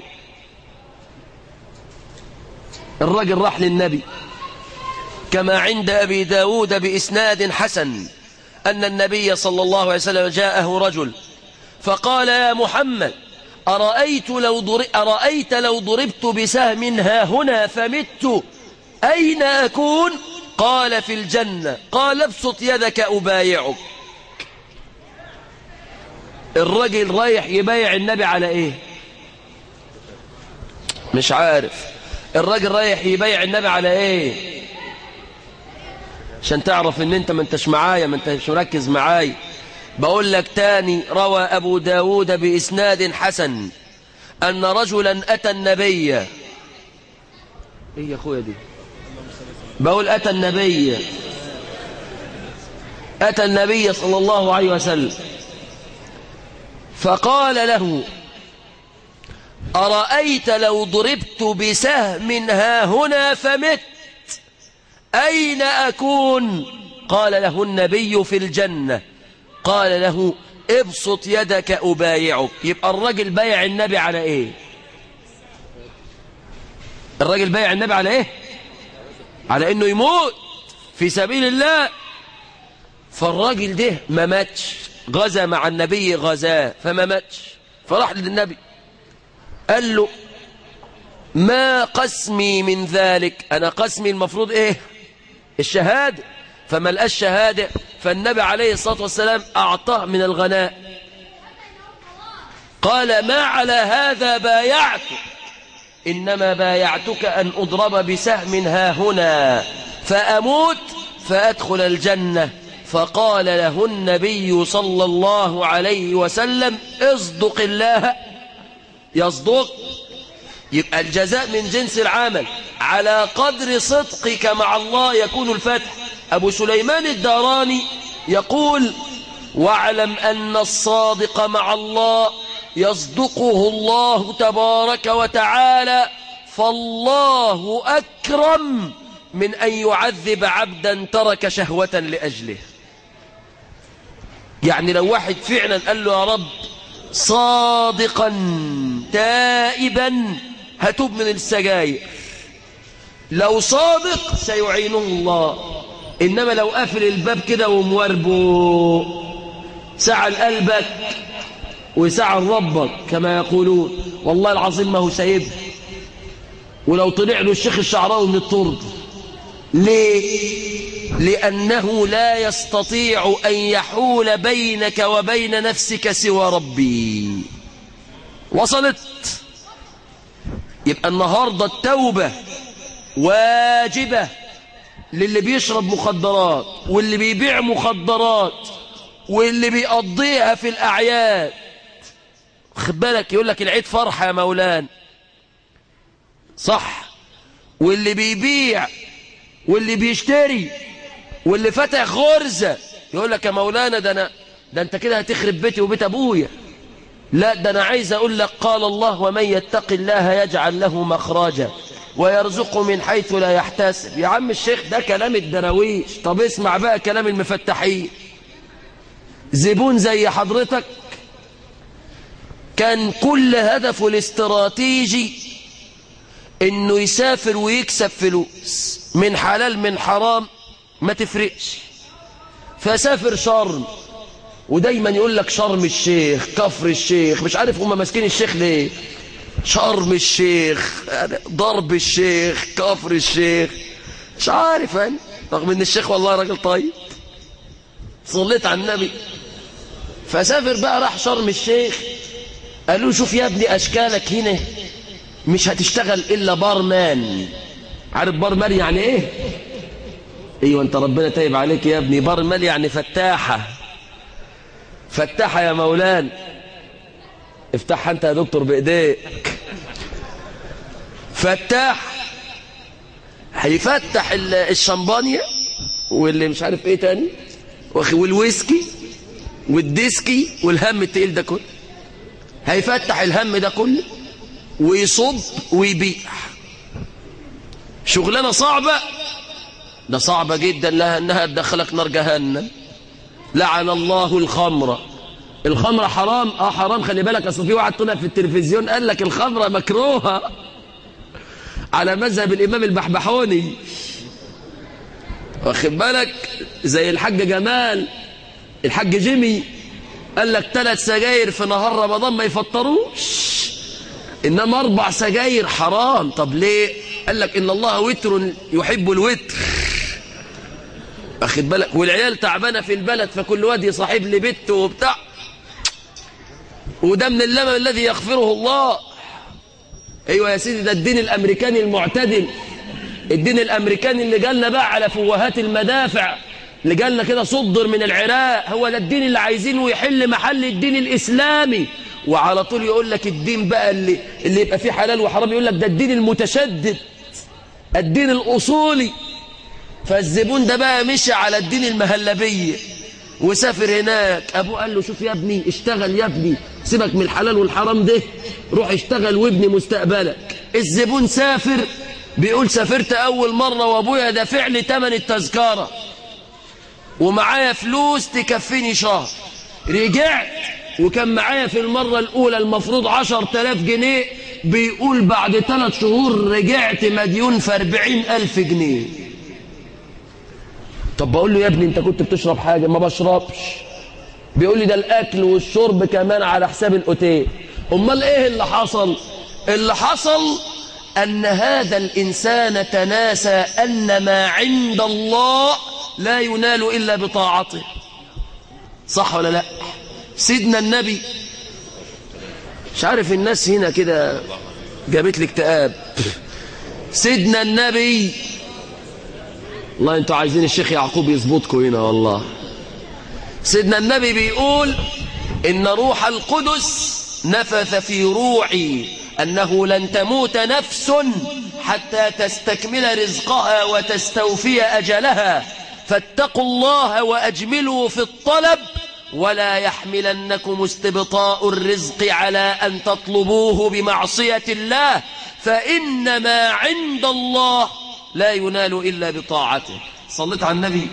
الرجل راح للنبي كما عند أبي داود بإسناد حسن أن النبي صلى الله عليه وسلم جاءه رجل فقال يا محمد أرأيت لو, ضر... أرأيت لو ضربت بسهم ها هنا فمت أين أكون قال في الجنة قال ابسط يدك أبايعك الرجل رايح يبايع النبي على ايه مش عارف الراجل رايح يبايع النبي على ايه عشان تعرف ان انت ما انتش معايا ما انتش مركز معايا بقول لك تاني روى ابو داود باسناد حسن ان رجلا اتى النبي ايه يا اخويا دي بقول اتى النبي اتى النبي صلى الله عليه وسلم فقال له أرأيت لو ضربت بسهم ها هنا فمت أين أكون قال له النبي في الجنة قال له ابسط يدك أبايعك يبقى الرجل بايع النبي على إيه الرجل بايع النبي على إيه على إنه يموت في سبيل الله فالراجل ده ما ماتش غزا مع النبي غزاه فما ماتش فراح للنبي قال له ما قسمي من ذلك أنا قسمي المفروض إيه الشهادة فما لقاش شهادة فالنبي عليه الصلاة والسلام أعطاه من الغناء قال ما على هذا بايعتك إنما بايعتك أن أضرب بسهم ها هنا فأموت فأدخل الجنة فقال له النبي صلى الله عليه وسلم اصدق الله يصدق يبقى الجزاء من جنس العمل على قدر صدقك مع الله يكون الفتح أبو سليمان الداراني يقول واعلم أن الصادق مع الله يصدقه الله تبارك وتعالى فالله أكرم من أن يعذب عبدا ترك شهوة لأجله يعني لو واحد فعلا قال له يا رب صادقا تائبا هتوب من السجاير لو صادق سيعينه الله إنما لو قافل الباب كده وموربه سعى قلبك وسعى ربك كما يقولون والله العظيم ما هو سايبها ولو طلع له الشيخ الشعراوي من الطرد ليه لأنه لا يستطيع أن يحول بينك وبين نفسك سوى ربي وصلت يبقى النهاردة التوبة واجبة للي بيشرب مخدرات واللي بيبيع مخدرات واللي بيقضيها في الأعياد خد بالك يقول لك العيد فرحة يا مولان صح واللي بيبيع واللي بيشتري واللي فتح غرزة يقول لك يا مولانا ده أنا ده أنت كده هتخرب بيتي وبيت أبويا لا ده أنا عايز أقول لك قال الله ومن يتق الله يجعل له مخرجا ويرزقه من حيث لا يحتسب يا عم الشيخ ده كلام الدراويش طب اسمع بقى كلام المفتحين زبون زي حضرتك كان كل هدفه الاستراتيجي انه يسافر ويكسب فلوس من حلال من حرام ما تفرقش فسافر شرم ودايما يقول لك شرم الشيخ كفر الشيخ مش عارف هم ماسكين الشيخ ليه شرم الشيخ ضرب الشيخ كفر الشيخ مش عارف انا رغم ان الشيخ والله راجل طيب صليت على النبي فسافر بقى راح شرم الشيخ قالوا شوف يا ابني اشكالك هنا مش هتشتغل الا بارمان عارف بارمان يعني ايه ايوه انت ربنا تايب عليك يا ابني بارمان يعني فتاحه فتاحه يا مولان افتحها انت يا دكتور بايديك فتاح هيفتح الشمبانيا واللي مش عارف ايه تاني والويسكي والديسكي والهم التقيل ده كله هيفتح الهم ده كله ويصب ويبيع شغلانه صعبه ده صعبه جدا لها انها تدخلك نار جهنم لعن الله الخمره الخمره حرام اه حرام خلي بالك اصل في واحد طلع في التلفزيون قال لك الخمره مكروهه على مذهب الامام البحبحوني واخد بالك زي الحاج جمال الحاج جيمي قال لك ثلاث سجاير في نهار رمضان ما يفطروش انما اربع سجاير حرام طب ليه قال لك ان الله وتر يحب الوتر واخد بالك والعيال تعبانه في البلد فكل واد يصاحب لي بنته وبتاع وده من اللمم الذي يغفره الله ايوه يا سيدي ده الدين الامريكاني المعتدل الدين الامريكاني اللي جالنا بقى على فوهات المدافع اللي جالنا كده صدر من العراق هو ده الدين اللي عايزينه يحل محل الدين الاسلامي وعلى طول يقول لك الدين بقى اللي اللي يبقى فيه حلال وحرام يقول لك ده الدين المتشدد الدين الاصولي فالزبون ده بقى مشي على الدين المهلبيه وسافر هناك ابوه قال له شوف يا ابني اشتغل يا ابني سيبك من الحلال والحرام ده روح اشتغل وابني مستقبلك الزبون سافر بيقول سافرت اول مره وابويا دافع لي ثمن التذكره ومعايا فلوس تكفيني شهر رجعت وكان معايا في المرة الأولى المفروض عشر تلاف جنيه بيقول بعد ثلاث شهور رجعت مديون في أربعين ألف جنيه طب بقول له يا ابني انت كنت بتشرب حاجة ما بشربش بيقول لي ده الأكل والشرب كمان على حساب الأوتيل أمال إيه اللي حصل اللي حصل أن هذا الإنسان تناسى أن ما عند الله لا ينال إلا بطاعته صح ولا لا سيدنا النبي مش عارف الناس هنا كده جابت لي اكتئاب سيدنا النبي والله انتوا عايزين الشيخ يعقوب يظبطكم هنا والله سيدنا النبي بيقول إن روح القدس نفث في روعي أنه لن تموت نفس حتى تستكمل رزقها وتستوفي أجلها فاتقوا الله وأجملوا في الطلب ولا يحملنكم استبطاء الرزق على أن تطلبوه بمعصية الله فإن ما عند الله لا ينال إلا بطاعته صليت على النبي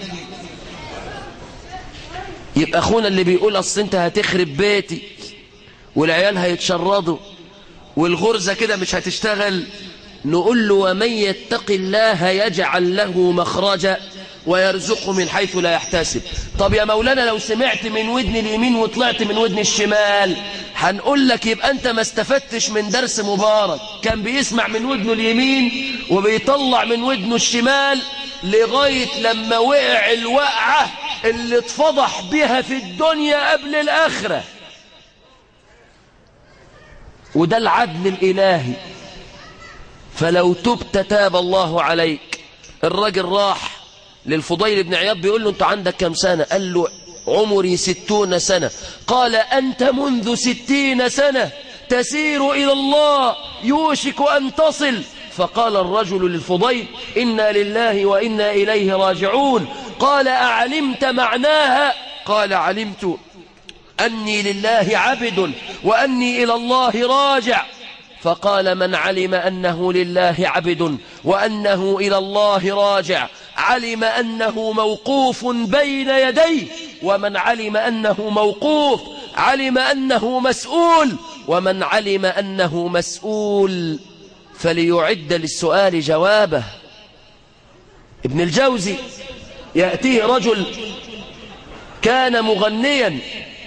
يبقى أخونا اللي بيقول أصل أنت هتخرب بيتي والعيال هيتشردوا والغرزة كده مش هتشتغل نقول له ومن يتق الله يجعل له مخرجا ويرزقه من حيث لا يحتسب طب يا مولانا لو سمعت من ودن اليمين وطلعت من ودن الشمال هنقول لك يبقى انت ما استفدتش من درس مبارك كان بيسمع من ودنه اليمين وبيطلع من ودنه الشمال لغاية لما وقع الوقعة اللي اتفضح بها في الدنيا قبل الآخرة وده العدل الإلهي فلو تبت تاب الله عليك الراجل راح للفضيل بن عياض بيقول له انت عندك كم سنة قال له عمري ستون سنة قال أنت منذ ستين سنة تسير إلى الله يوشك أن تصل فقال الرجل للفضيل إنا لله وإنا إليه راجعون قال أعلمت معناها قال علمت أني لله عبد وأني إلى الله راجع فقال من علم أنه لله عبد وأنه إلى الله راجع علم أنه موقوف بين يديه ومن علم أنه موقوف علم أنه مسؤول ومن علم أنه مسؤول فليعد للسؤال جوابه ابن الجوزي يأتيه رجل كان مغنيا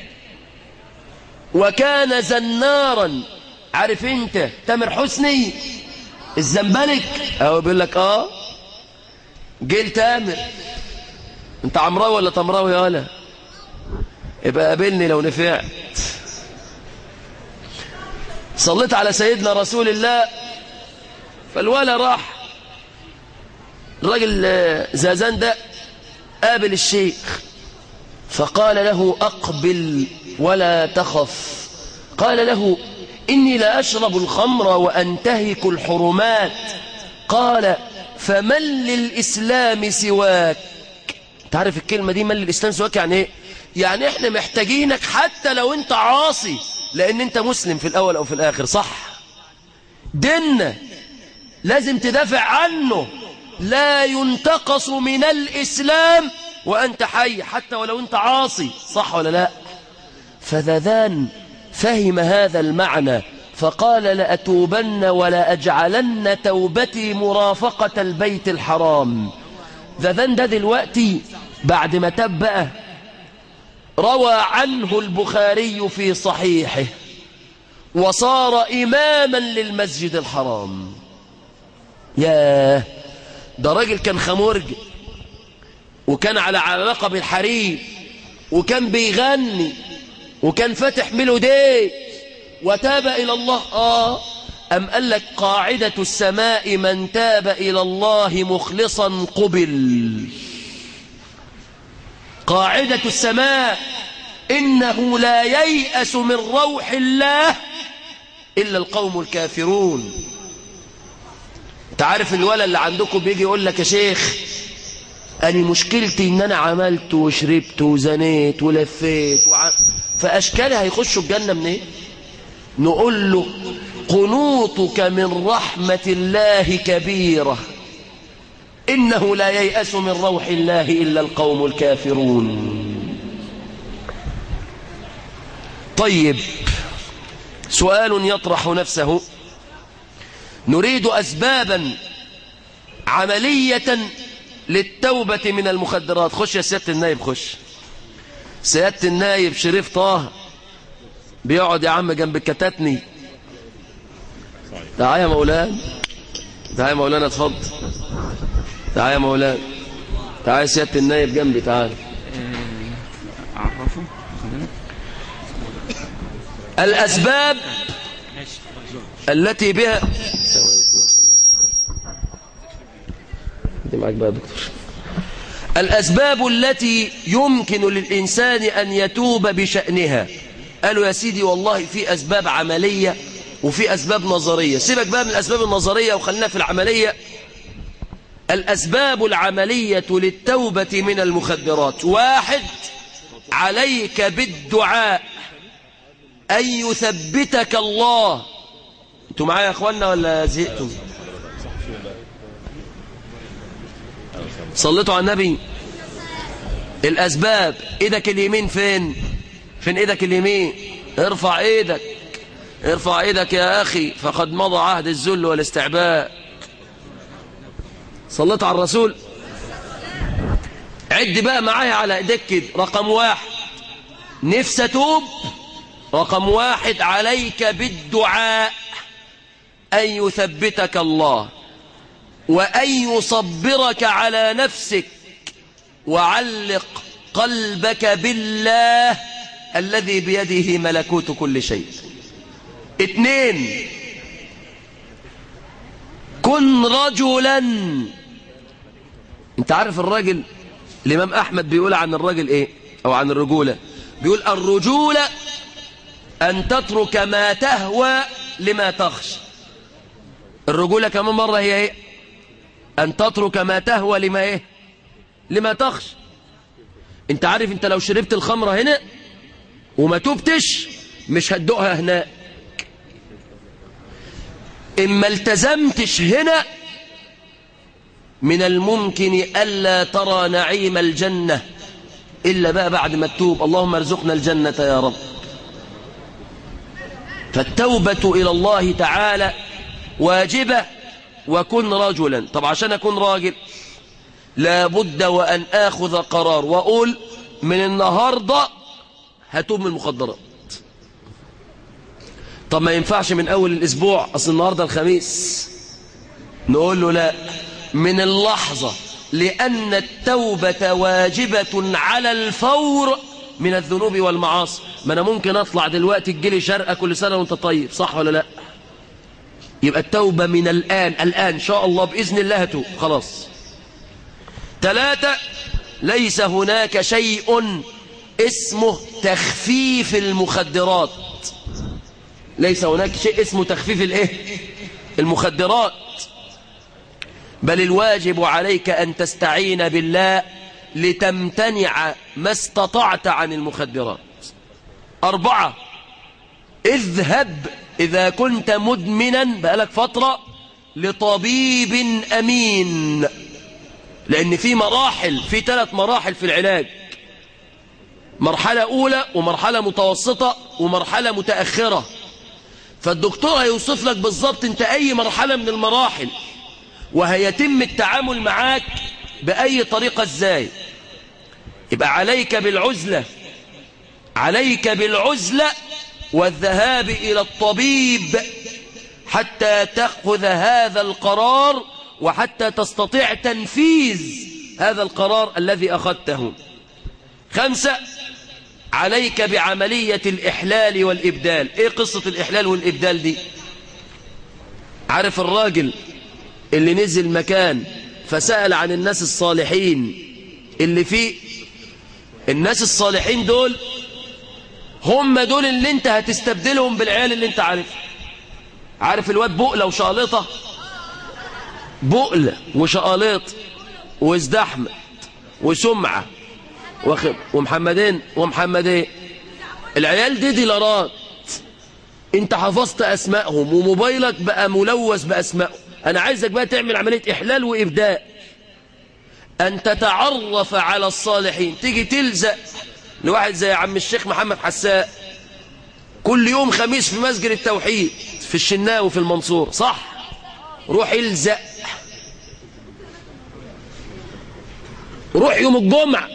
وكان زنارا عارف انت تامر حسني الزنبلك اهو بيقول لك اه جيل تامر انت عمراوي ولا تمراوي يا ولا يبقى قابلني لو نفعت صليت على سيدنا رسول الله فالولا راح الراجل زازان ده قابل الشيخ فقال له أقبل ولا تخف قال له إني لا أشرب الخمر وأنتهك الحرمات قال فمن للإسلام سواك تعرف الكلمة دي من للإسلام سواك يعني إيه يعني إحنا محتاجينك حتى لو أنت عاصي لأن أنت مسلم في الأول أو في الآخر صح ديننا لازم تدافع عنه لا ينتقص من الإسلام وأنت حي حتى ولو أنت عاصي صح ولا لا فذذان فهم هذا المعنى فقال لأتوبن ولا أجعلن توبتي مرافقة البيت الحرام ذذان ده دلوقتي بعد ما تاب بقى روى عنه البخاري في صحيحه وصار إماما للمسجد الحرام ياه ده راجل كان خمرج وكان على علاقة بالحريم وكان بيغني وكان فاتح ميلودي وتاب إلى الله آه أم قال لك قاعدة السماء من تاب إلى الله مخلصا قبل قاعدة السماء إنه لا ييأس من روح الله إلا القوم الكافرون تعرف الولد اللي عندكم بيجي يقول لك يا شيخ أنا مشكلتي إن أنا عملت وشربت وزنيت ولفيت وع... فأشكالي هيخشوا الجنة منين إيه؟ نقول له قنوطك من رحمة الله كبيرة إنه لا ييأس من روح الله إلا القوم الكافرون طيب سؤال يطرح نفسه نريد أسبابا عملية للتوبة من المخدرات خش يا سيادة النايب خش سيادة النايب شريف طه بيقعد يا عم جنب الكتاتني تعال يا مولانا تعال يا مولانا اتفضل تعال يا مولانا تعال يا سيادة النايب جنبي تعال أعرفه الأسباب التي بها دي معاك بقى دكتور الأسباب التي يمكن للإنسان أن يتوب بشأنها قالوا يا سيدي والله في أسباب عملية وفي أسباب نظرية سيبك بقى من الأسباب النظرية وخلينا في العملية الأسباب العملية للتوبة من المخدرات واحد عليك بالدعاء أن يثبتك الله انتوا معايا يا أخوانا ولا زهقتم صليتوا على النبي الأسباب إيدك اليمين فين فين إيدك اليمين ارفع إيدك ارفع إيدك يا أخي فقد مضى عهد الذل والاستعباء صليت على الرسول عد بقى معايا على ايديك كده رقم واحد نفسي اتوب رقم واحد عليك بالدعاء أن يثبتك الله وأن يصبرك على نفسك وعلق قلبك بالله الذي بيده ملكوت كل شيء اثنين كن رجلا انت عارف الراجل الامام احمد بيقول عن الراجل ايه او عن الرجولة بيقول الرجولة ان تترك ما تهوى لما تخشى الرجولة كمان مرة هي ايه ان تترك ما تهوى لما ايه لما تخشى انت عارف انت لو شربت الخمرة هنا وما توبتش مش هتدوقها هناك اما التزمتش هنا من الممكن ألا ترى نعيم الجنة إلا بقى بعد ما تتوب اللهم ارزقنا الجنة يا رب فالتوبة إلى الله تعالى واجبة وكن رجلا طب عشان أكون راجل لابد وأن آخذ قرار وأقول من النهاردة هتوب من المخدرات طب ما ينفعش من أول الأسبوع أصل النهاردة الخميس نقول له لا من اللحظة لأن التوبة واجبة على الفور من الذنوب والمعاصي ما أنا ممكن أطلع دلوقتي تجيلي شرقة كل سنة وانت طيب صح ولا لا يبقى التوبة من الآن الآن إن شاء الله بإذن الله هتوب خلاص ثلاثة ليس هناك شيء اسمه تخفيف المخدرات ليس هناك شيء اسمه تخفيف الايه المخدرات بل الواجب عليك أن تستعين بالله لتمتنع ما استطعت عن المخدرات أربعة اذهب إذا كنت مدمنا بقالك فترة لطبيب أمين لأن في مراحل في ثلاث مراحل في العلاج مرحلة أولى ومرحلة متوسطة ومرحلة متأخرة فالدكتور هيوصف لك بالظبط انت أي مرحلة من المراحل وهيتم التعامل معاك بأي طريقة ازاي يبقى عليك بالعزلة عليك بالعزلة والذهاب إلى الطبيب حتى تأخذ هذا القرار وحتى تستطيع تنفيذ هذا القرار الذي أخذته خمسة عليك بعملية الإحلال والإبدال إيه قصة الإحلال والإبدال دي عارف الراجل اللي نزل مكان فسأل عن الناس الصالحين اللي فيه الناس الصالحين دول هم دول اللي انت هتستبدلهم بالعيال اللي انت عارف عارف الواد بقلة وشقلطة بقلة وشقلط وازدحمة وسمعة واخد ومحمدين ومحمدين العيال دي ديلارات انت حفظت اسمائهم وموبايلك بقى ملوث باسمائهم انا عايزك بقى تعمل عملية احلال وابداء ان تتعرف على الصالحين تيجي تلزق لواحد زي عم الشيخ محمد حساء كل يوم خميس في مسجد التوحيد في الشناوي في المنصور صح روح الزق روح يوم الجمعة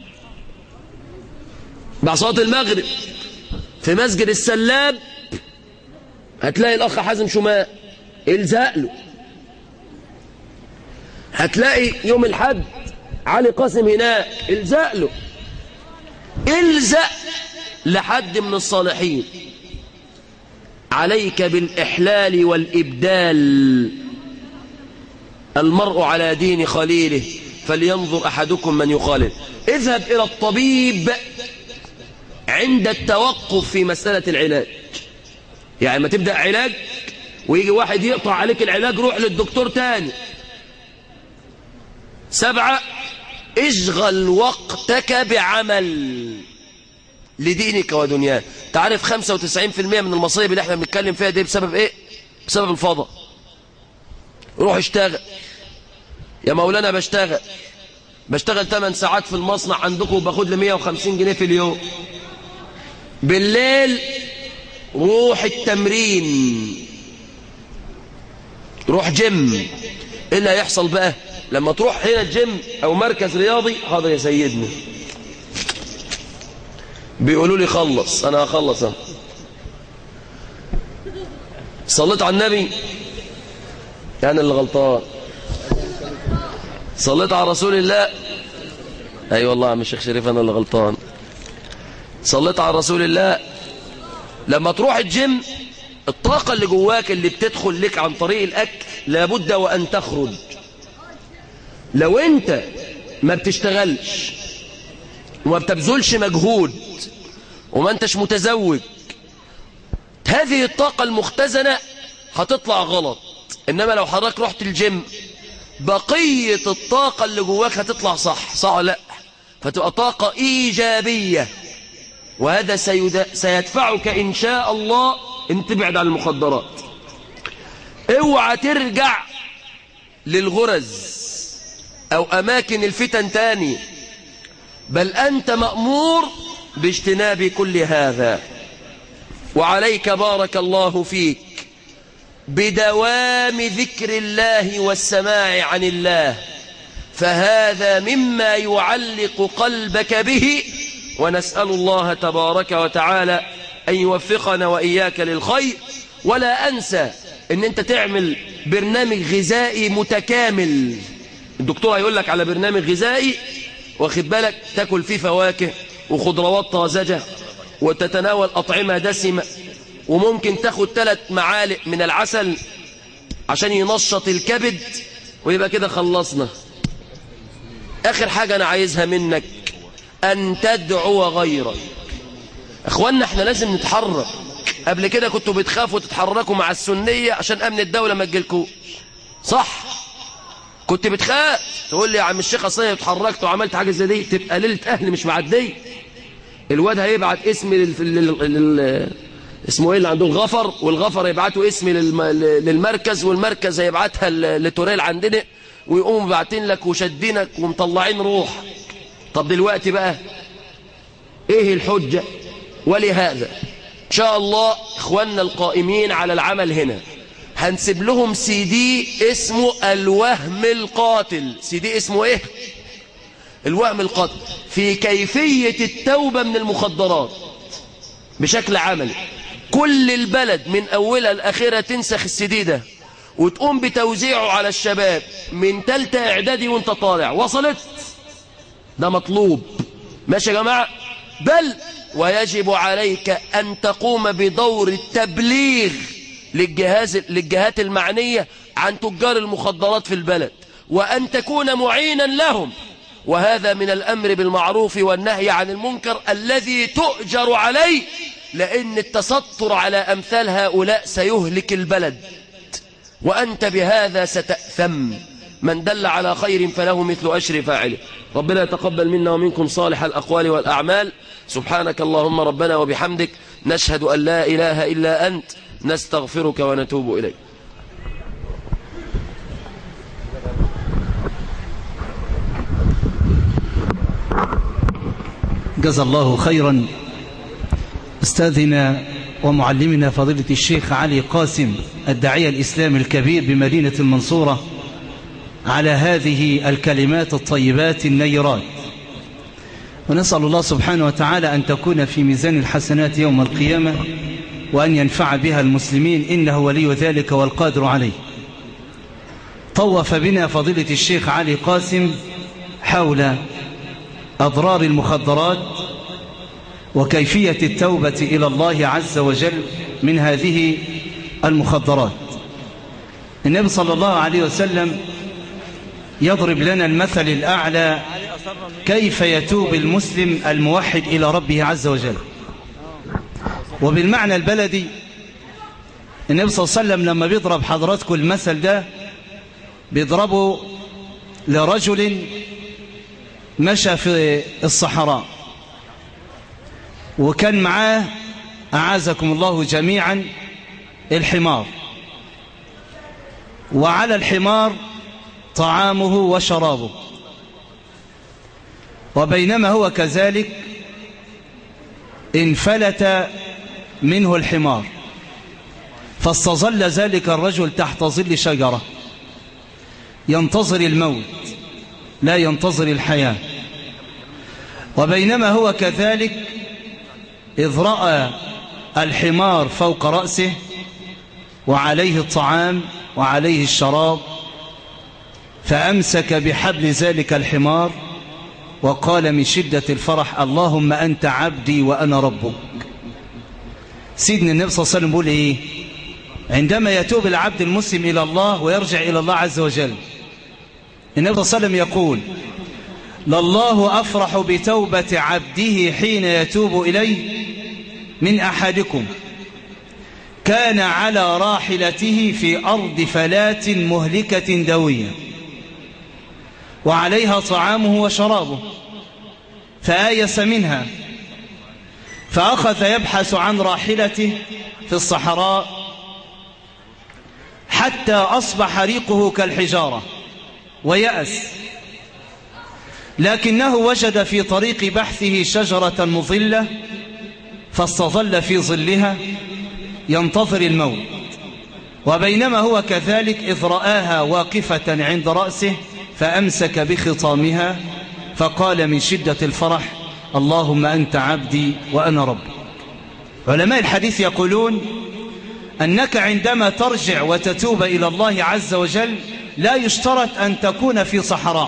بعد صلاة المغرب في مسجد السلاب هتلاقي الأخ حازم شماء الزق له هتلاقي يوم الحد علي قاسم هناك الزق له الزق لحد من الصالحين عليك بالإحلال والإبدال المرء على دين خليله فلينظر أحدكم من يخالل اذهب إلى الطبيب عند التوقف في مسألة العلاج يعني ما تبدأ علاج ويجي واحد يقطع عليك العلاج روح للدكتور تاني سبعة اشغل وقتك بعمل لدينك ودنياك تعرف 95% من المصايب اللي احنا بنتكلم فيها دي بسبب ايه بسبب الفضاء روح اشتغل يا مولانا بشتغل بشتغل 8 ساعات في المصنع عندكم وباخد لي 150 جنيه في اليوم بالليل روح التمرين روح جيم ايه اللي هيحصل بقى لما تروح هنا الجيم او مركز رياضي حاضر يا سيدنا بيقولوا لي خلص انا هخلص اهو صليت على النبي انا اللي غلطان صليت على رسول الله اي أيوة والله يا عم الشيخ شريف انا اللي غلطان صليت على رسول الله لما تروح الجيم الطاقة اللي جواك اللي بتدخل لك عن طريق الأكل لابد وأن تخرج لو أنت ما بتشتغلش وما بتبذلش مجهود وما انتش متزوج هذه الطاقة المختزنة هتطلع غلط إنما لو حضرتك رحت الجيم بقية الطاقة اللي جواك هتطلع صح صح ولا لا فتبقى طاقة إيجابية وهذا سيد... سيدفعك إن شاء الله ان تبعد عن المخدرات اوعى ترجع للغرز أو أماكن الفتن تاني بل أنت مأمور باجتناب كل هذا وعليك بارك الله فيك بدوام ذكر الله والسماع عن الله فهذا مما يعلق قلبك به ونسأل الله تبارك وتعالى أن يوفقنا وإياك للخير ولا أنسى أن أنت تعمل برنامج غذائي متكامل الدكتور هيقول لك على برنامج غذائي واخد بالك تاكل فيه فواكه وخضروات طازجة وتتناول أطعمة دسمة وممكن تاخد ثلاث معالق من العسل عشان ينشط الكبد ويبقى كده خلصنا آخر حاجة أنا عايزها منك أن تدعو غيرك أخوانا احنا لازم نتحرك قبل كده كنتوا بتخافوا تتحركوا مع السنية عشان أمن الدولة ما تجيلكوا صح كنت بتخاف تقول لي يا عم الشيخ اصل اتحركت وعملت حاجه زي دي تبقى ليله اهل مش معديه الواد هيبعت اسم لل... لل... لل... اسمه ايه اللي عنده الغفر والغفر يبعتوا اسم للم... للمركز والمركز هيبعتها لتوريل عندنا ويقوموا باعتين لك وشدينك ومطلعين روح طب دلوقتي بقى ايه الحجه ولهذا ان شاء الله اخواننا القائمين على العمل هنا هنسيب لهم سي دي اسمه الوهم القاتل سي دي اسمه ايه الوهم القاتل في كيفية التوبة من المخدرات بشكل عملي كل البلد من أولها لآخرها تنسخ السي دي ده وتقوم بتوزيعه على الشباب من تالتة إعدادي وانت طالع وصلت ده مطلوب ماشي يا جماعة بل ويجب عليك أن تقوم بدور التبليغ للجهاز للجهات المعنية عن تجار المخدرات في البلد وأن تكون معينا لهم وهذا من الأمر بالمعروف والنهي عن المنكر الذي تؤجر عليه لأن التستر على أمثال هؤلاء سيهلك البلد وأنت بهذا ستأثم من دل على خير فله مثل أشر فاعله ربنا يتقبل منا ومنكم صالح الأقوال والأعمال سبحانك اللهم ربنا وبحمدك نشهد أن لا إله إلا أنت نستغفرك ونتوب إليك جزا الله خيرا استاذنا ومعلمنا فضيلة الشيخ علي قاسم الداعية الإسلامي الكبير بمدينة المنصورة على هذه الكلمات الطيبات النيرات ونسأل الله سبحانه وتعالى أن تكون في ميزان الحسنات يوم القيامة وأن ينفع بها المسلمين إنه ولي ذلك والقادر عليه طوف بنا فضيلة الشيخ علي قاسم حول أضرار المخدرات وكيفية التوبة إلى الله عز وجل من هذه المخدرات النبي صلى الله عليه وسلم يضرب لنا المثل الأعلى كيف يتوب المسلم الموحد إلى ربه عز وجل وبالمعنى البلدي النبي صلى الله عليه وسلم لما بيضرب حضراتكم المثل ده بيضربه لرجل مشى في الصحراء وكان معاه أعازكم الله جميعا الحمار وعلى الحمار طعامه وشرابه وبينما هو كذلك انفلت منه الحمار فاستظل ذلك الرجل تحت ظل شجرة ينتظر الموت لا ينتظر الحياة وبينما هو كذلك إذ رأى الحمار فوق رأسه وعليه الطعام وعليه الشراب فأمسك بحبل ذلك الحمار وقال من شدة الفرح اللهم أنت عبدي وأنا ربك سيدنا النبي صلى الله عليه وسلم بيقول إيه عندما يتوب العبد المسلم إلى الله ويرجع إلى الله عز وجل النبي صلى الله عليه وسلم يقول لله أفرح بتوبة عبده حين يتوب إليه من أحدكم كان على راحلته في أرض فلات مهلكة دوية وعليها طعامه وشرابه فآيس منها فأخذ يبحث عن راحلته في الصحراء حتى أصبح ريقه كالحجارة ويأس لكنه وجد في طريق بحثه شجرة مظلة فاستظل في ظلها ينتظر الموت وبينما هو كذلك إذ رآها واقفة عند رأسه فأمسك بخطامها فقال من شدة الفرح اللهم أنت عبدي وأنا رب علماء الحديث يقولون أنك عندما ترجع وتتوب إلى الله عز وجل لا يشترط أن تكون في صحراء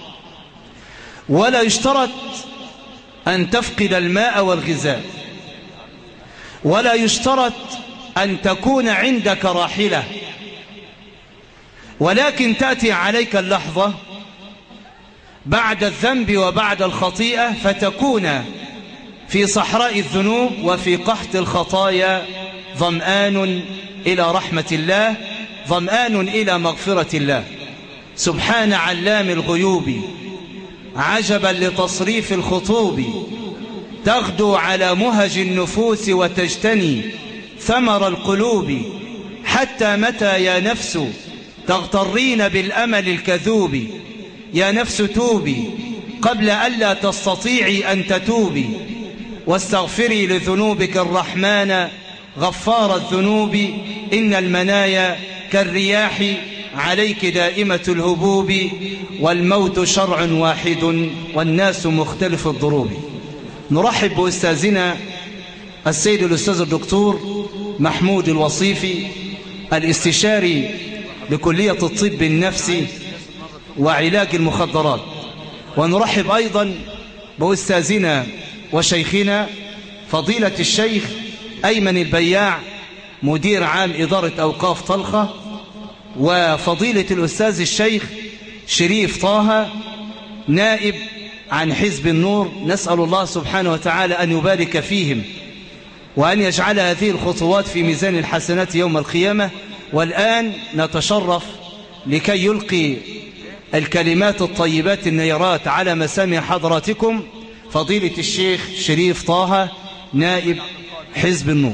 ولا يشترط أن تفقد الماء والغذاء ولا يشترط أن تكون عندك راحلة ولكن تأتي عليك اللحظة بعد الذنب وبعد الخطيئة فتكون في صحراء الذنوب وفي قحط الخطايا ظمآن إلى رحمة الله ظمآن إلى مغفرة الله سبحان علام الغيوب عجبا لتصريف الخطوب تغدو على مهج النفوس وتجتني ثمر القلوب حتى متى يا نفس تغترين بالأمل الكذوب يا نفس توبي قبل ألا تستطيعي أن تتوبي واستغفري لذنوبك الرحمن غفار الذنوب إن المنايا كالرياح عليك دائمة الهبوب والموت شرع واحد والناس مختلف الضروب نرحب بأستاذنا السيد الأستاذ الدكتور محمود الوصيفي الاستشاري لكلية الطب النفسي وعلاج المخدرات ونرحب أيضا بأستاذنا وشيخنا فضيلة الشيخ أيمن البياع مدير عام إدارة أوقاف طلخة وفضيلة الأستاذ الشيخ شريف طه نائب عن حزب النور نسأل الله سبحانه وتعالى أن يبارك فيهم وأن يجعل هذه الخطوات في ميزان الحسنات يوم القيامة والآن نتشرف لكي يلقي الكلمات الطيبات النيرات على مسامع حضراتكم فضيلة الشيخ شريف طه نائب حزب النور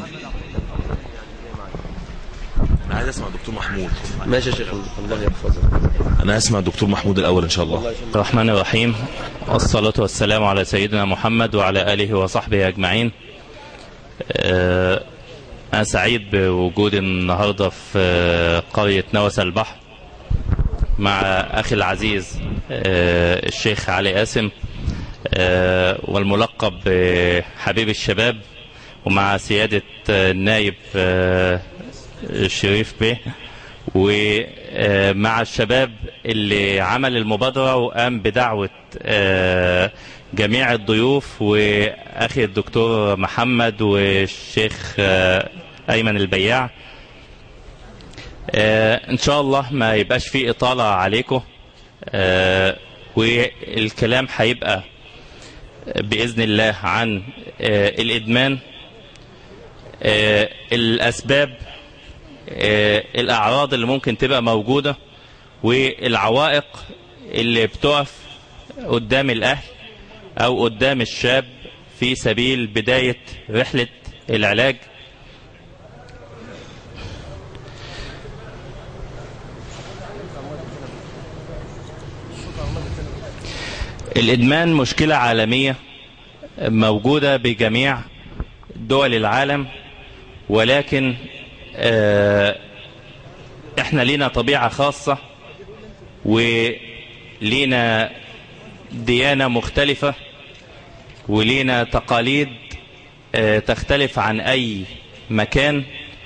انا عايز اسمع دكتور محمود ماشي يا شيخ الله يحفظك انا اسمع دكتور محمود الاول ان شاء الله الرحمن الرحيم والصلاة والسلام على سيدنا محمد وعلى آله وصحبه أجمعين آه، أنا سعيد بوجودي النهاردة في قرية نوس البحر مع أخي العزيز آه، الشيخ علي قاسم آه، والملقب بحبيب الشباب ومع سيادة النايب الشريف بيه ومع الشباب اللي عمل المبادرة وقام بدعوة جميع الضيوف وأخي الدكتور محمد والشيخ أيمن البياع إن شاء الله ما يبقاش فيه إطالة عليكم والكلام هيبقى بإذن الله عن الإدمان الأسباب الأعراض اللي ممكن تبقى موجودة والعوائق اللي بتقف قدام الأهل أو قدام الشاب في سبيل بداية رحلة العلاج الإدمان مشكلة عالمية موجودة بجميع دول العالم ولكن احنا لينا طبيعة خاصة ولينا ديانة مختلفة ولينا تقاليد تختلف عن أي مكان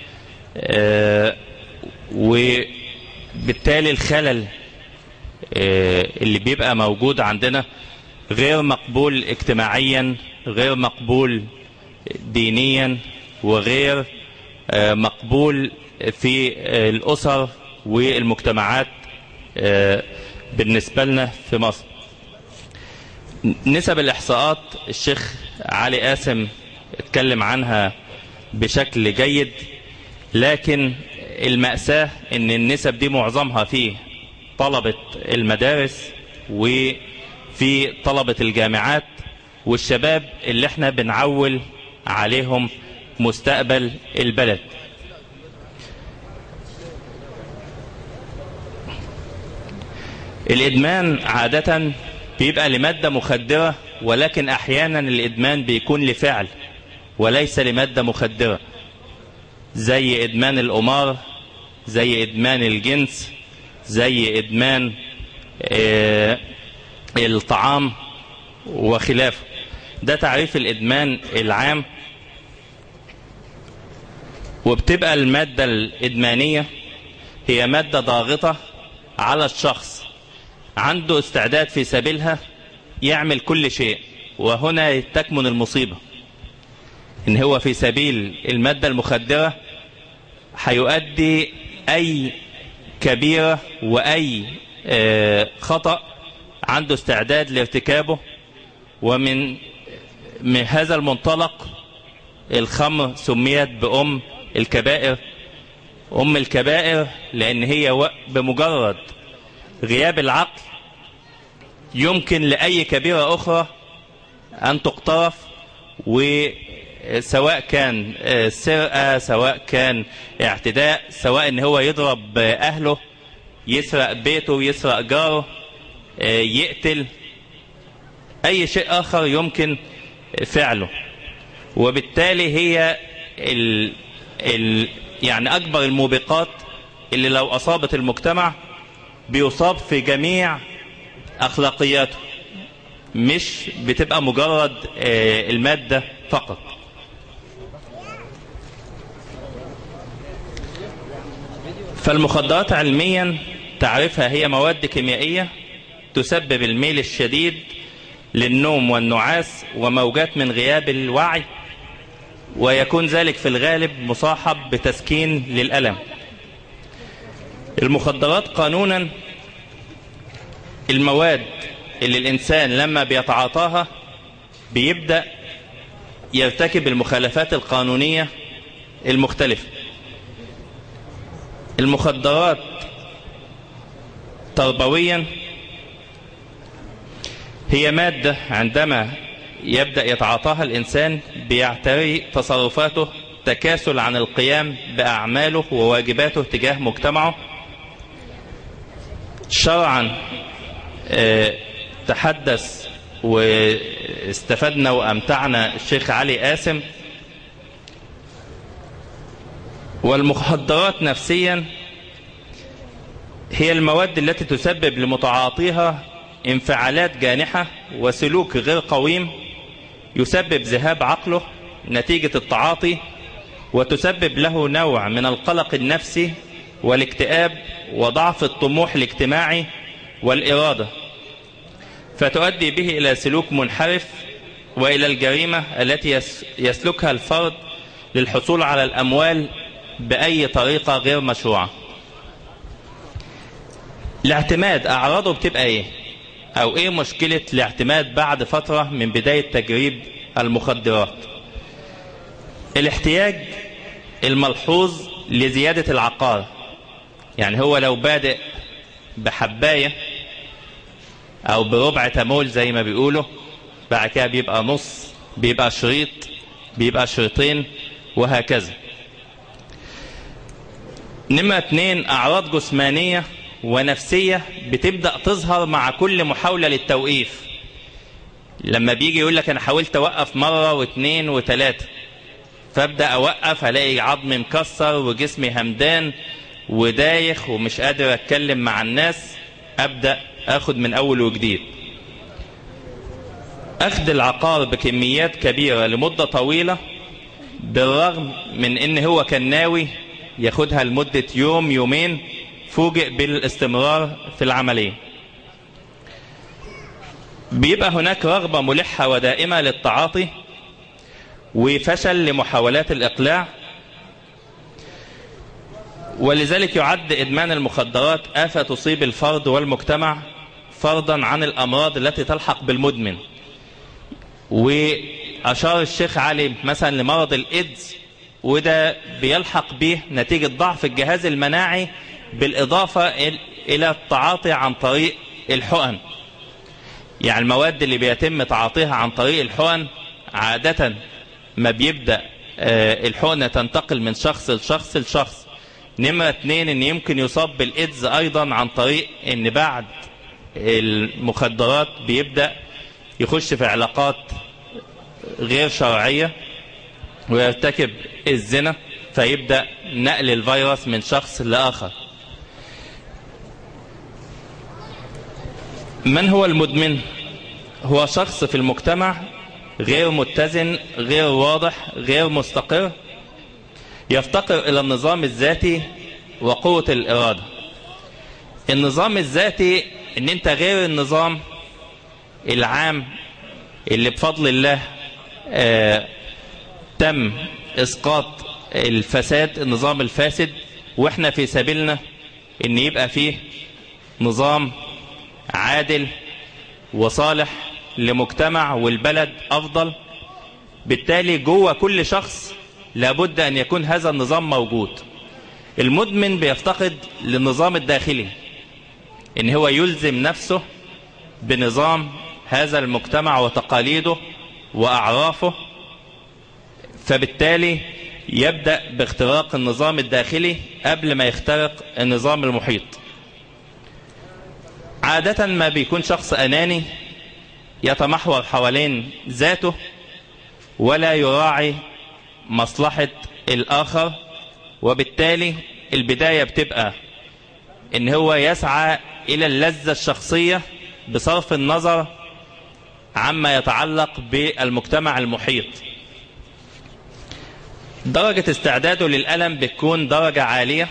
وبالتالي الخلل اللي بيبقى موجود عندنا غير مقبول اجتماعيا غير مقبول دينيا وغير مقبول في الأسر والمجتمعات بالنسبة لنا في مصر نسب الإحصاءات الشيخ علي قاسم اتكلم عنها بشكل جيد لكن المأساة ان النسب دي معظمها في طلبة المدارس وفي طلبة الجامعات والشباب اللي احنا بنعول عليهم مستقبل البلد الإدمان عادة بيبقى لمادة مخدرة ولكن أحيانا الإدمان بيكون لفعل وليس لمادة مخدرة زي إدمان القمار زي إدمان الجنس زي إدمان آه الطعام وخلافه ده تعريف الإدمان العام وبتبقى المادة الإدمانية هي مادة ضاغطة على الشخص عنده استعداد في سبيلها يعمل كل شيء وهنا تكمن المصيبة إن هو في سبيل المادة المخدرة هيؤدي أي كبيرة وأي خطأ عنده استعداد لارتكابه ومن من هذا المنطلق الخمر سميت بأم الكبائر أم الكبائر لأن هي بمجرد غياب العقل يمكن لأي كبيرة أخرى أن تقترف وسواء كان سرقة سواء كان اعتداء سواء ان هو يضرب أهله يسرق بيته يسرق جاره يقتل أي شيء آخر يمكن فعله وبالتالي هي ال ال يعني أكبر الموبقات اللي لو أصابت المجتمع بيصاب في جميع أخلاقياته مش بتبقى مجرد المادة فقط فالمخدرات علميا تعرفها هي مواد كيميائية تسبب الميل الشديد للنوم والنعاس وموجات من غياب الوعي ويكون ذلك في الغالب مصاحب بتسكين للألم المخدرات قانونا المواد اللي الإنسان لما بيتعاطاها بيبدأ يرتكب المخالفات القانونية المختلفة المخدرات تربويا هي مادة عندما يبدأ يتعاطاها الإنسان بيعتري تصرفاته تكاسل عن القيام بأعماله وواجباته تجاه مجتمعه شرعا اه تحدث واستفدنا وأمتعنا الشيخ علي قاسم والمخدرات نفسيا هي المواد التي تسبب لمتعاطيها انفعالات جانحة وسلوك غير قويم يسبب ذهاب عقله نتيجة التعاطي وتسبب له نوع من القلق النفسي والاكتئاب وضعف الطموح الاجتماعي والإرادة فتؤدي به إلى سلوك منحرف وإلى الجريمة التي يسلكها الفرد للحصول على الأموال بأي طريقة غير مشروعة الاعتماد أعراضه بتبقى إيه أو إيه مشكلة الاعتماد بعد فترة من بداية تجريب المخدرات الاحتياج الملحوظ لزيادة العقار يعني هو لو بادئ بحباية أو بربع تمول زي ما بيقولوا بعد كده بيبقى نص بيبقى شريط بيبقى شريطين وهكذا نمرة اتنين أعراض جسمانية ونفسية بتبدأ تظهر مع كل محاولة للتوقيف لما بيجي يقول لك أنا حاولت أوقف مرة واثنين وثلاثة فابدأ أوقف ألاقي عظمي مكسر وجسمي همدان ودايخ ومش قادر أتكلم مع الناس أبدأ أخد من أول وجديد أخذ العقار بكميات كبيرة لمدة طويلة بالرغم من إن هو كان ناوي ياخدها لمدة يوم يومين فوجئ بالاستمرار في العملية بيبقى هناك رغبة ملحة ودائمة للتعاطي وفشل لمحاولات الإقلاع ولذلك يعد إدمان المخدرات آفة تصيب الفرد والمجتمع فرضا عن الأمراض التي تلحق بالمدمن وأشار الشيخ علي مثلا لمرض الإيدز وده بيلحق به نتيجة ضعف الجهاز المناعي بالإضافة إلى التعاطي عن طريق الحقن يعني المواد اللي بيتم تعاطيها عن طريق الحقن عادة ما بيبدأ الحقنة تنتقل من شخص لشخص لشخص نمرة اتنين ان يمكن يصاب بالايدز ايضا عن طريق ان بعد المخدرات بيبدأ يخش في علاقات غير شرعية ويرتكب الزنا فيبدأ نقل الفيروس من شخص لآخر من هو المدمن هو شخص في المجتمع غير متزن غير واضح غير مستقر يفتقر إلى النظام الذاتي وقوة الإرادة النظام الذاتي ان انت غير النظام العام اللي بفضل الله آه تم اسقاط الفساد النظام الفاسد واحنا في سبيلنا ان يبقى فيه نظام عادل وصالح لمجتمع والبلد افضل بالتالي جوه كل شخص لابد ان يكون هذا النظام موجود المدمن بيفتقد للنظام الداخلي ان هو يلزم نفسه بنظام هذا المجتمع وتقاليده واعرافه فبالتالي يبدأ باختراق النظام الداخلي قبل ما يخترق النظام المحيط عادة ما بيكون شخص أناني يتمحور حوالين ذاته ولا يراعي مصلحة الآخر وبالتالي البداية بتبقى ان هو يسعى الى اللذة الشخصية بصرف النظر عما يتعلق بالمجتمع المحيط درجة استعداده للألم بتكون درجة عالية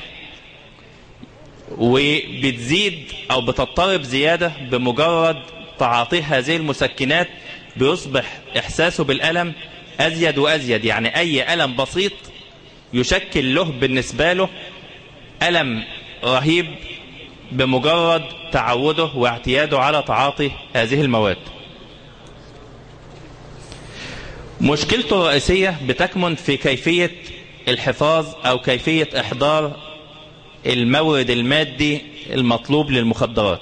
وبتزيد أو بتضطرب زيادة بمجرد تعاطيه هذه المسكنات بيصبح إحساسه بالألم أزيد وأزيد يعني أي ألم بسيط يشكل له بالنسبة له ألم رهيب بمجرد تعوده واعتياده على تعاطي هذه المواد مشكلته الرئيسية بتكمن في كيفية الحفاظ أو كيفية إحضار المورد المادي المطلوب للمخدرات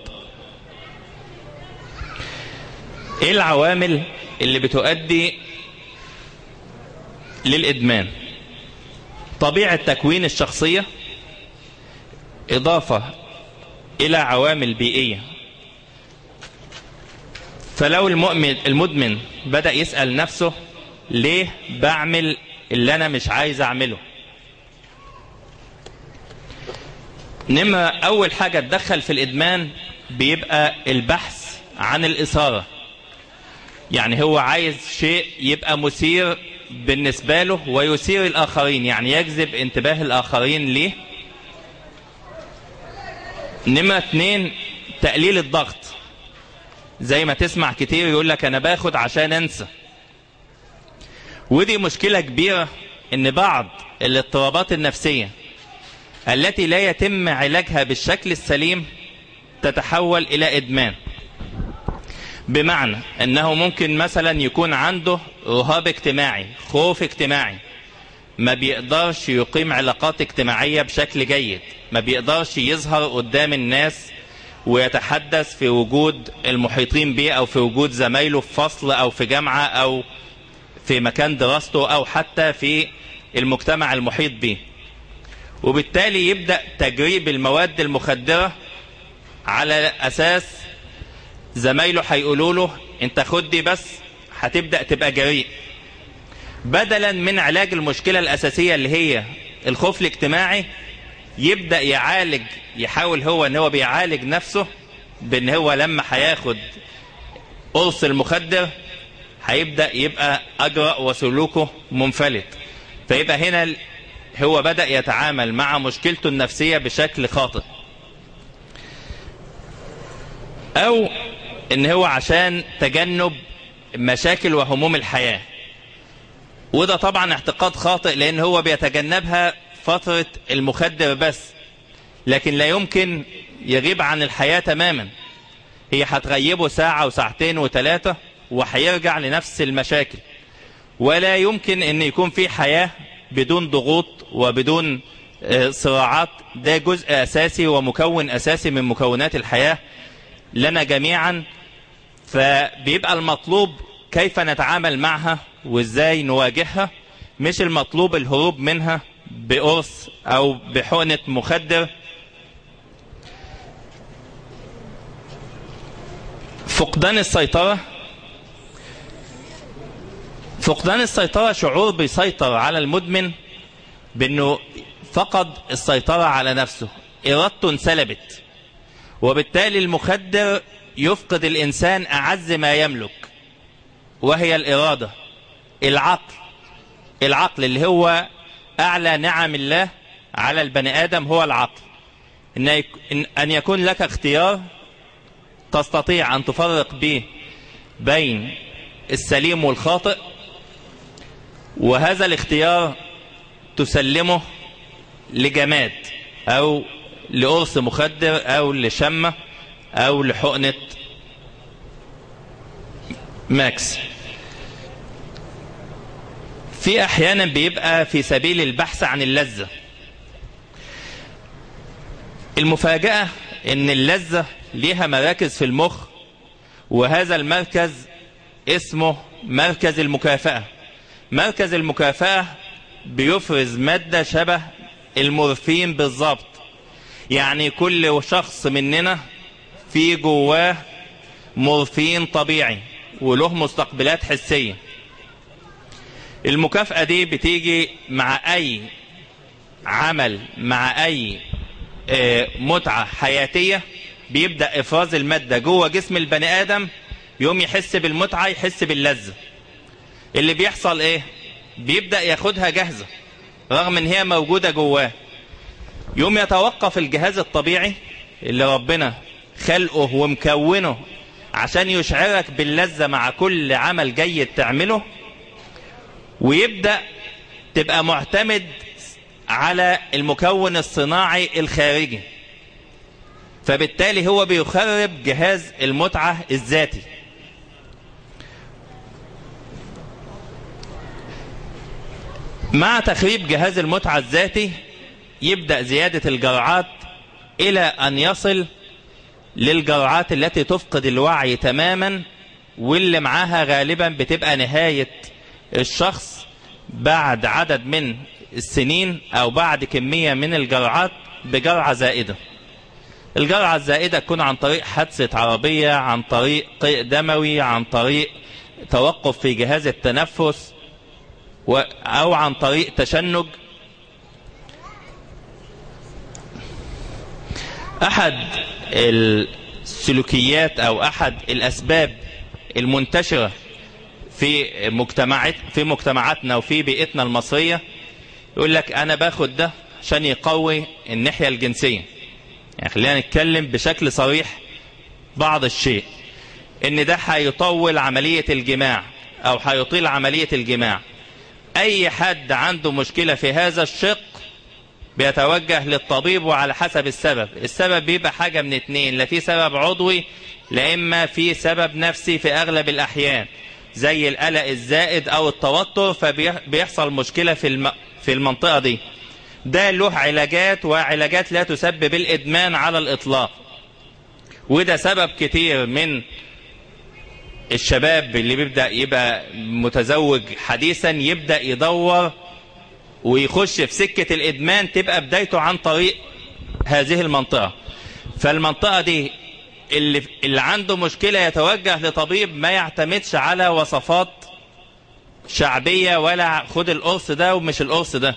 إيه العوامل اللي بتؤدي للإدمان طبيعة تكوين الشخصية إضافة إلى عوامل بيئية فلو المؤمن المدمن بدأ يسأل نفسه ليه بعمل اللي أنا مش عايز أعمله نما أول حاجة تدخل في الإدمان بيبقى البحث عن الإثارة يعني هو عايز شيء يبقى مثير بالنسبة له ويثير الآخرين يعني يجذب انتباه الآخرين ليه نمرة اتنين تقليل الضغط زي ما تسمع كتير يقول لك أنا باخد عشان أنسى ودي مشكلة كبيرة ان بعض الاضطرابات النفسية التي لا يتم علاجها بالشكل السليم تتحول الى ادمان بمعنى انه ممكن مثلا يكون عنده رهاب اجتماعي خوف اجتماعي ما بيقدرش يقيم علاقات اجتماعية بشكل جيد ما بيقدرش يظهر قدام الناس ويتحدث في وجود المحيطين به او في وجود زمايله في فصل او في جامعة او في مكان دراسته او حتى في المجتمع المحيط به وبالتالي يبدأ تجريب المواد المخدرة على اساس زمايله هيقولوا له انت خد دي بس هتبدأ تبقى جريء بدلا من علاج المشكلة الاساسية اللي هي الخوف الاجتماعي يبدأ يعالج يحاول هو ان هو بيعالج نفسه بان هو لما هياخد قرص المخدر هيبدأ يبقى أجرأ وسلوكه منفلت فيبقى هنا هو بدأ يتعامل مع مشكلته النفسية بشكل خاطئ أو إن هو عشان تجنب مشاكل وهموم الحياة وده طبعا اعتقاد خاطئ لأن هو بيتجنبها فترة المخدر بس لكن لا يمكن يغيب عن الحياة تماما هي هتغيبه ساعة وساعتين وثلاثة وهيرجع لنفس المشاكل ولا يمكن ان يكون في حياة بدون ضغوط وبدون صراعات ده جزء اساسي ومكون اساسي من مكونات الحياة لنا جميعا فبيبقى المطلوب كيف نتعامل معها وازاي نواجهها مش المطلوب الهروب منها بقرص او بحقنة مخدر فقدان السيطرة فقدان السيطرة شعور بيسيطر على المدمن بأنه فقد السيطرة على نفسه إرادته انسلبت وبالتالي المخدر يفقد الإنسان أعز ما يملك وهي الإرادة العقل العقل اللي هو أعلى نعم الله على البني آدم هو العقل إن أن يكون لك اختيار تستطيع أن تفرق به بين السليم والخاطئ وهذا الاختيار تسلمه لجماد أو لقرص مخدر أو لشمة أو لحقنة ماكس في أحيانا بيبقى في سبيل البحث عن اللذة المفاجأة ان اللذة ليها مراكز في المخ وهذا المركز اسمه مركز المكافأة مركز المكافأة بيفرز مادة شبه المورفين بالظبط يعني كل شخص مننا في جواه مورفين طبيعي وله مستقبلات حسية المكافأة دي بتيجي مع أي عمل مع أي متعة حياتية بيبدأ إفراز المادة جوه جسم البني آدم يوم يحس بالمتعة يحس باللذة اللي بيحصل إيه بيبدأ ياخدها جاهزة رغم إن هي موجودة جواه يوم يتوقف الجهاز الطبيعي اللي ربنا خلقه ومكونه عشان يشعرك باللذة مع كل عمل جيد تعمله ويبدأ تبقى معتمد على المكون الصناعي الخارجي فبالتالي هو بيخرب جهاز المتعة الذاتي مع تخريب جهاز المتعة الذاتي يبدأ زيادة الجرعات إلى أن يصل للجرعات التي تفقد الوعي تماما واللي معاها غالبا بتبقى نهاية الشخص بعد عدد من السنين أو بعد كمية من الجرعات بجرعة زائدة الجرعة الزائدة تكون عن طريق حادثة عربية عن طريق قيء دموي عن طريق توقف في جهاز التنفس أو عن طريق تشنج أحد السلوكيات أو أحد الأسباب المنتشرة في مجتمعات في مجتمعاتنا وفي بيئتنا المصرية يقول لك أنا باخد ده عشان يقوي الناحية الجنسية يعني خلينا نتكلم بشكل صريح بعض الشيء ان ده هيطول عملية الجماع او هيطيل عملية الجماع اي حد عنده مشكلة في هذا الشق بيتوجه للطبيب وعلى حسب السبب السبب بيبقى حاجة من اتنين لا في سبب عضوي لا اما في سبب نفسي في اغلب الاحيان زي القلق الزائد او التوتر فبيحصل مشكلة في الم... في المنطقة دي ده له علاجات وعلاجات لا تسبب الإدمان على الإطلاق وده سبب كتير من الشباب اللي بيبدأ يبقى متزوج حديثا يبدأ يدور ويخش في سكة الإدمان تبقى بدايته عن طريق هذه المنطقة فالمنطقة دي اللي, اللي عنده مشكلة يتوجه لطبيب ما يعتمدش على وصفات شعبية ولا خد القرص ده ومش القرص ده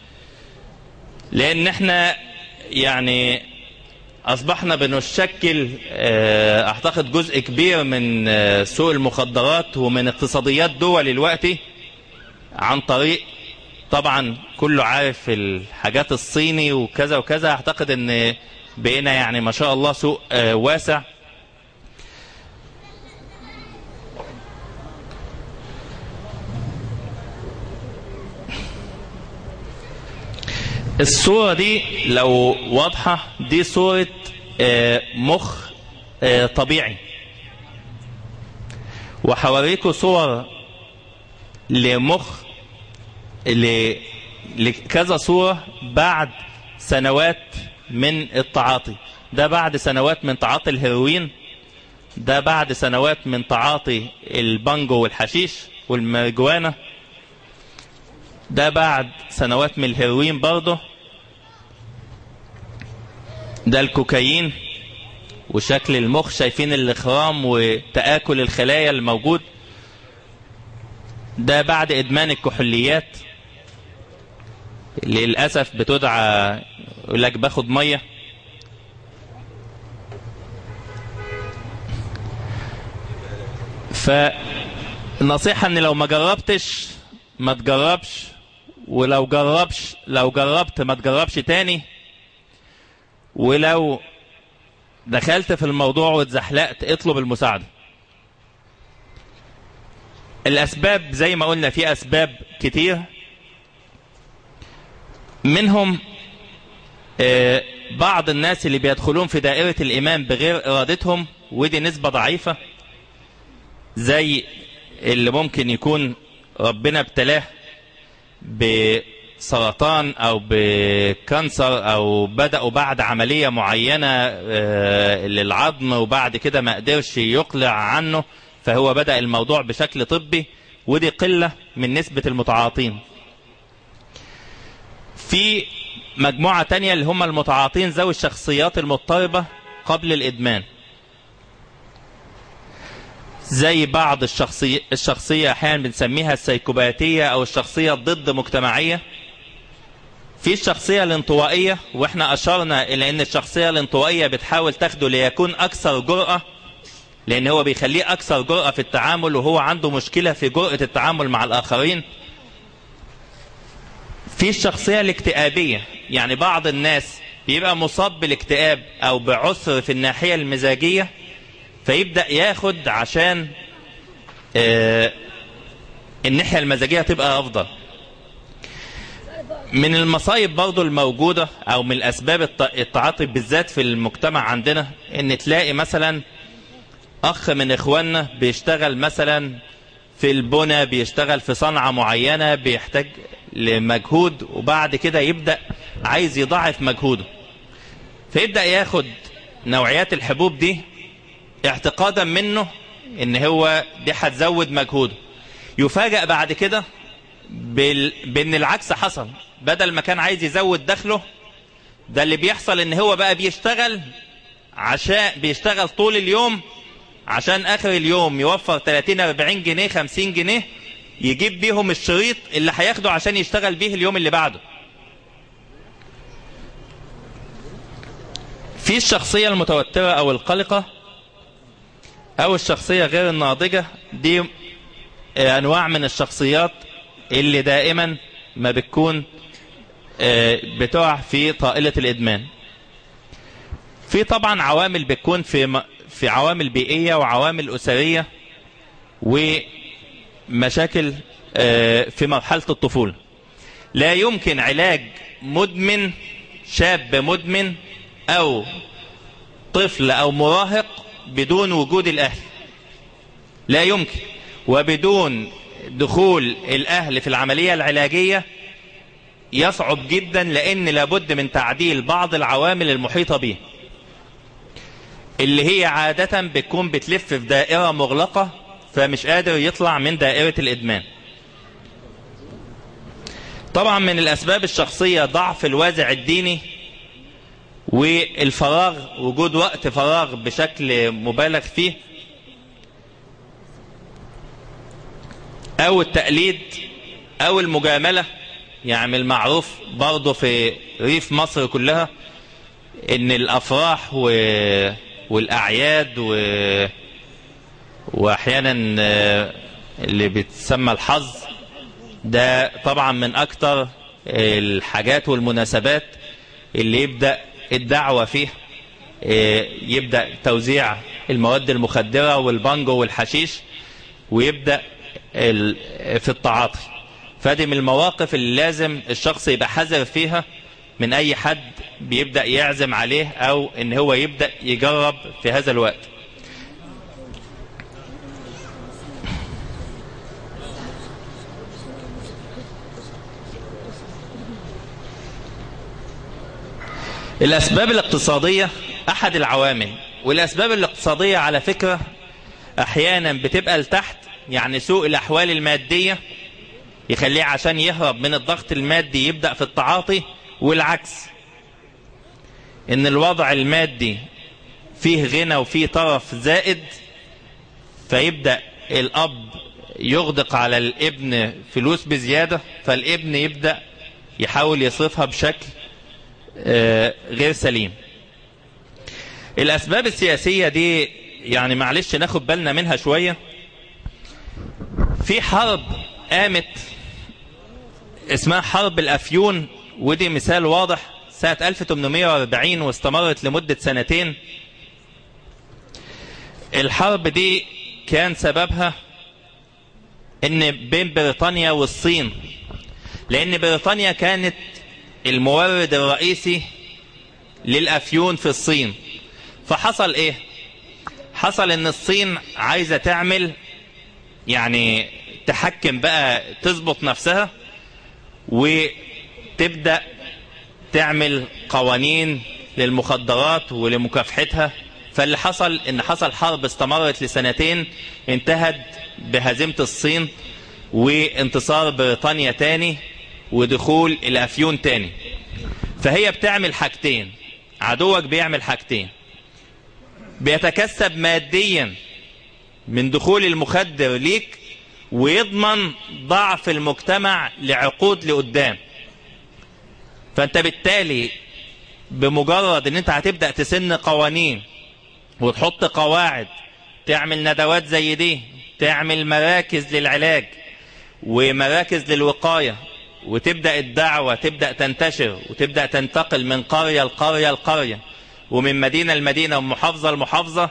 لان احنا يعني اصبحنا بنشكل اعتقد جزء كبير من سوق المخدرات ومن اقتصاديات دول الوقت عن طريق طبعا كله عارف الحاجات الصيني وكذا وكذا اعتقد ان بقينا يعني ما شاء الله سوق واسع الصورة دي لو واضحة دي صورة آه، مخ آه، طبيعي وحوريكم صور لمخ ل- لكذا صورة بعد سنوات من التعاطي ده بعد سنوات من تعاطي الهيروين ده بعد سنوات من تعاطي البانجو والحشيش والماريجوانا ده بعد سنوات من الهيروين برضه ده الكوكايين وشكل المخ شايفين الاخرام وتآكل الخلايا الموجود ده بعد ادمان الكحوليات للاسف بتدعى يقول لك باخد ميه فالنصيحة ان لو ما جربتش ما تجربش ولو جربش لو جربت ما تجربش تاني ولو دخلت في الموضوع واتزحلقت اطلب المساعدة الأسباب زي ما قلنا في أسباب كتير منهم آه، بعض الناس اللي بيدخلون في دائرة الإيمان بغير إرادتهم ودي نسبة ضعيفة زي اللي ممكن يكون ربنا ابتلاه بسرطان او بكانسر او بدأوا بعد عملية معينة آه، للعظم وبعد كده ما قدرش يقلع عنه فهو بدأ الموضوع بشكل طبي ودي قلة من نسبة المتعاطين في مجموعة تانية اللي هم المتعاطين ذوي الشخصيات المضطربة قبل الإدمان زي بعض الشخصية, الشخصية أحيانا بنسميها السيكوباتية أو الشخصية الضد مجتمعية في الشخصية الانطوائية واحنا أشرنا إلى أن الشخصية الانطوائية بتحاول تاخده ليكون أكثر جرأة لأن هو بيخليه أكثر جرأة في التعامل وهو عنده مشكلة في جرأة التعامل مع الآخرين في الشخصية الاكتئابية يعني بعض الناس بيبقى مصاب بالاكتئاب أو بعسر في الناحية المزاجية فيبدأ ياخد عشان آه الناحية المزاجية تبقى أفضل من المصايب برضو الموجودة أو من الأسباب الت- التعاطي بالذات في المجتمع عندنا إن تلاقي مثلا أخ من إخواننا بيشتغل مثلا في البنى بيشتغل في صنعة معينة بيحتاج لمجهود وبعد كده يبدأ عايز يضاعف مجهوده فيبدأ ياخد نوعيات الحبوب دي اعتقادا منه ان هو دي هتزود مجهوده يفاجأ بعد كده بال... بان العكس حصل بدل ما كان عايز يزود دخله ده اللي بيحصل ان هو بقى بيشتغل عشان بيشتغل طول اليوم عشان اخر اليوم يوفر 30 40 جنيه 50 جنيه يجيب بيهم الشريط اللي هياخده عشان يشتغل بيه اليوم اللي بعده في الشخصية المتوترة او القلقة او الشخصية غير الناضجة دي انواع من الشخصيات اللي دائما ما بتكون آه، بتقع في طائلة الادمان في طبعا عوامل بتكون في م- في عوامل بيئية وعوامل اسرية ومشاكل آه، في مرحلة الطفولة لا يمكن علاج مدمن شاب مدمن او طفل او مراهق بدون وجود الاهل لا يمكن وبدون دخول الاهل في العملية العلاجية يصعب جدا لان لابد من تعديل بعض العوامل المحيطة به اللي هي عادة بتكون بتلف في دائرة مغلقة فمش قادر يطلع من دائرة الادمان طبعا من الاسباب الشخصية ضعف الوازع الديني والفراغ وجود وقت فراغ بشكل مبالغ فيه او التقليد او المجاملة يعني المعروف برضه في ريف مصر كلها ان الافراح و... والاعياد و... واحيانا آه، اللي بتسمى الحظ ده طبعا من اكتر الحاجات والمناسبات اللي يبدأ الدعوة فيه آه، يبدأ توزيع المواد المخدرة والبانجو والحشيش ويبدأ ال- في التعاطي فدي من المواقف اللي لازم الشخص يبقى حذر فيها من اي حد بيبدأ يعزم عليه او ان هو يبدأ يجرب في هذا الوقت الاسباب الاقتصادية احد العوامل والاسباب الاقتصادية على فكرة احيانا بتبقى لتحت يعني سوء الاحوال المادية يخليه عشان يهرب من الضغط المادي يبدأ في التعاطي والعكس ان الوضع المادي فيه غنى وفيه طرف زائد فيبدأ الاب يغدق على الابن فلوس بزيادة فالابن يبدأ يحاول يصرفها بشكل غير سليم الاسباب السياسية دي يعني معلش ناخد بالنا منها شوية في حرب قامت اسمها حرب الافيون ودي مثال واضح سنة 1840 واستمرت لمدة سنتين الحرب دي كان سببها ان بين بريطانيا والصين لان بريطانيا كانت المورد الرئيسي للافيون في الصين فحصل ايه حصل ان الصين عايزة تعمل يعني تحكم بقى تظبط نفسها وتبدأ تعمل قوانين للمخدرات ولمكافحتها فاللي حصل ان حصل حرب استمرت لسنتين انتهت بهزيمة الصين وانتصار بريطانيا تاني ودخول الافيون تاني فهي بتعمل حاجتين عدوك بيعمل حاجتين بيتكسب ماديا من دخول المخدر ليك ويضمن ضعف المجتمع لعقود لقدام فانت بالتالي بمجرد ان انت هتبدأ تسن قوانين وتحط قواعد تعمل ندوات زي دي تعمل مراكز للعلاج ومراكز للوقاية وتبدأ الدعوة تبدأ تنتشر وتبدأ تنتقل من قرية لقرية لقرية ومن مدينة لمدينة ومن محافظة لمحافظة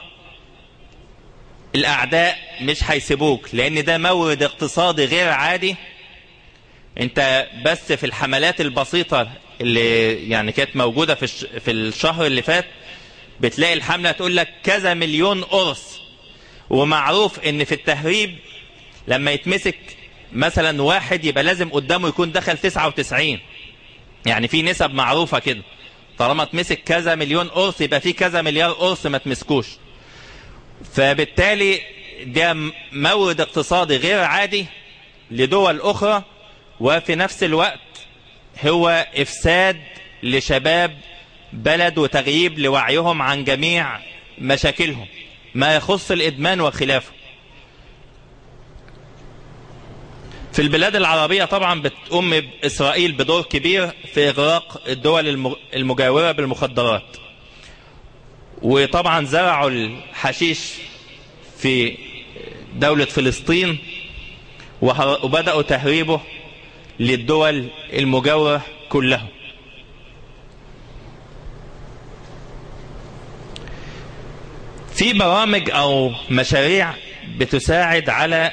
الأعداء مش هيسيبوك لأن ده مورد اقتصادي غير عادي انت بس في الحملات البسيطة اللي يعني كانت موجودة في, في الشهر اللي فات بتلاقي الحملة تقول لك كذا مليون قرص ومعروف ان في التهريب لما يتمسك مثلا واحد يبقى لازم قدامه يكون دخل 99 يعني في نسب معروفة كده طالما تمسك كذا مليون قرص يبقى في كذا مليار قرص ما تمسكوش فبالتالي ده مورد اقتصادي غير عادي لدول أخرى وفي نفس الوقت هو إفساد لشباب بلد وتغييب لوعيهم عن جميع مشاكلهم ما يخص الإدمان وخلافه في البلاد العربية طبعا بتقوم إسرائيل بدور كبير في إغراق الدول المجاورة بالمخدرات وطبعا زرعوا الحشيش في دولة فلسطين وبدأوا تهريبه للدول المجاورة كلها في برامج أو مشاريع بتساعد على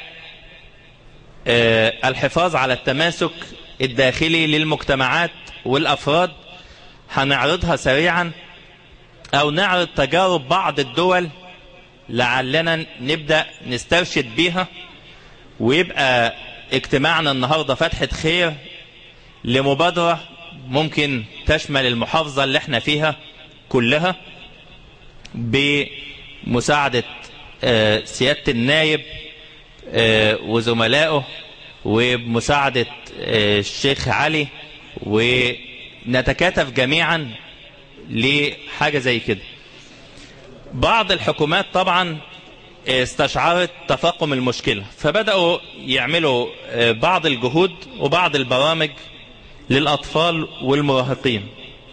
الحفاظ على التماسك الداخلي للمجتمعات والأفراد هنعرضها سريعا أو نعرض تجارب بعض الدول لعلنا نبدأ نسترشد بيها ويبقى اجتماعنا النهاردة فتحة خير لمبادرة ممكن تشمل المحافظة اللي احنا فيها كلها بمساعدة سيادة النايب وزملائه وبمساعدة الشيخ علي ونتكاتف جميعا لحاجة زي كده بعض الحكومات طبعا استشعرت تفاقم المشكلة فبدأوا يعملوا بعض الجهود وبعض البرامج للأطفال والمراهقين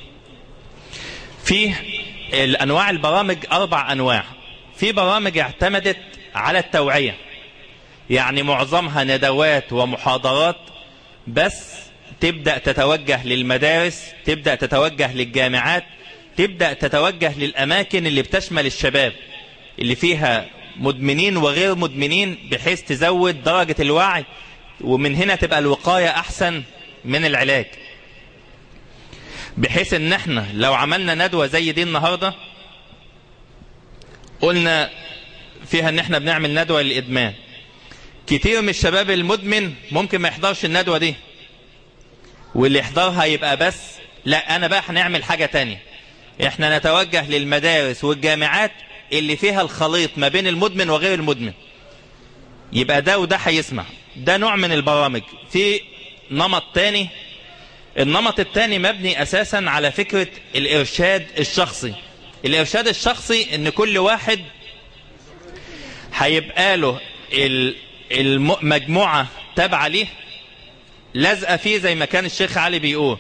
في الأنواع البرامج أربع أنواع في برامج اعتمدت على التوعية يعني معظمها ندوات ومحاضرات بس تبدأ تتوجه للمدارس تبدأ تتوجه للجامعات تبدأ تتوجه للأماكن اللي بتشمل الشباب اللي فيها مدمنين وغير مدمنين بحيث تزود درجة الوعي ومن هنا تبقى الوقاية أحسن من العلاج بحيث ان احنا لو عملنا ندوة زي دي النهاردة قلنا فيها ان احنا بنعمل ندوة للادمان كتير من الشباب المدمن ممكن ما يحضرش الندوة دي واللي يحضرها يبقى بس لا انا بقى هنعمل حاجة تانية احنا نتوجه للمدارس والجامعات اللي فيها الخليط ما بين المدمن وغير المدمن يبقى ده وده هيسمع ده نوع من البرامج في نمط تاني النمط التاني مبني اساسا على فكرة الارشاد الشخصي الارشاد الشخصي ان كل واحد هيبقى له المجموعة تابعة ليه لازقة فيه زي ما كان الشيخ علي بيقول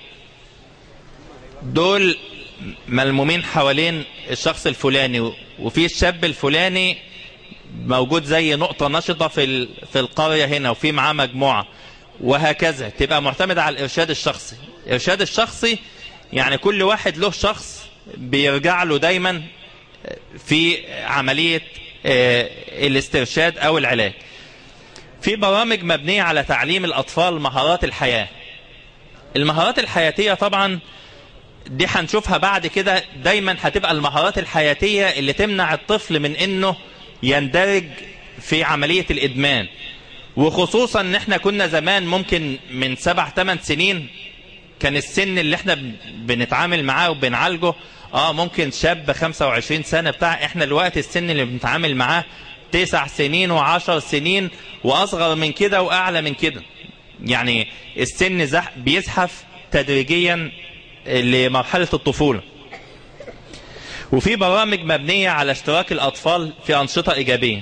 دول ملمومين حوالين الشخص الفلاني وفي الشاب الفلاني موجود زي نقطة نشطة في في القرية هنا وفي معاه مجموعة وهكذا تبقى معتمدة على الإرشاد الشخصي الإرشاد الشخصي يعني كل واحد له شخص بيرجع له دايما في عملية الاسترشاد أو العلاج في برامج مبنية على تعليم الأطفال مهارات الحياة المهارات الحياتية طبعا دي هنشوفها بعد كده دايما هتبقى المهارات الحياتية اللي تمنع الطفل من انه يندرج في عملية الادمان وخصوصا ان احنا كنا زمان ممكن من سبع ثمان سنين كان السن اللي احنا بنتعامل معاه وبنعالجه اه ممكن شاب 25 سنة بتاع احنا الوقت السن اللي بنتعامل معاه تسع سنين وعشر سنين واصغر من كده واعلى من كده يعني السن زح بيزحف تدريجيا لمرحلة الطفولة وفي برامج مبنية على اشتراك الأطفال في أنشطة إيجابية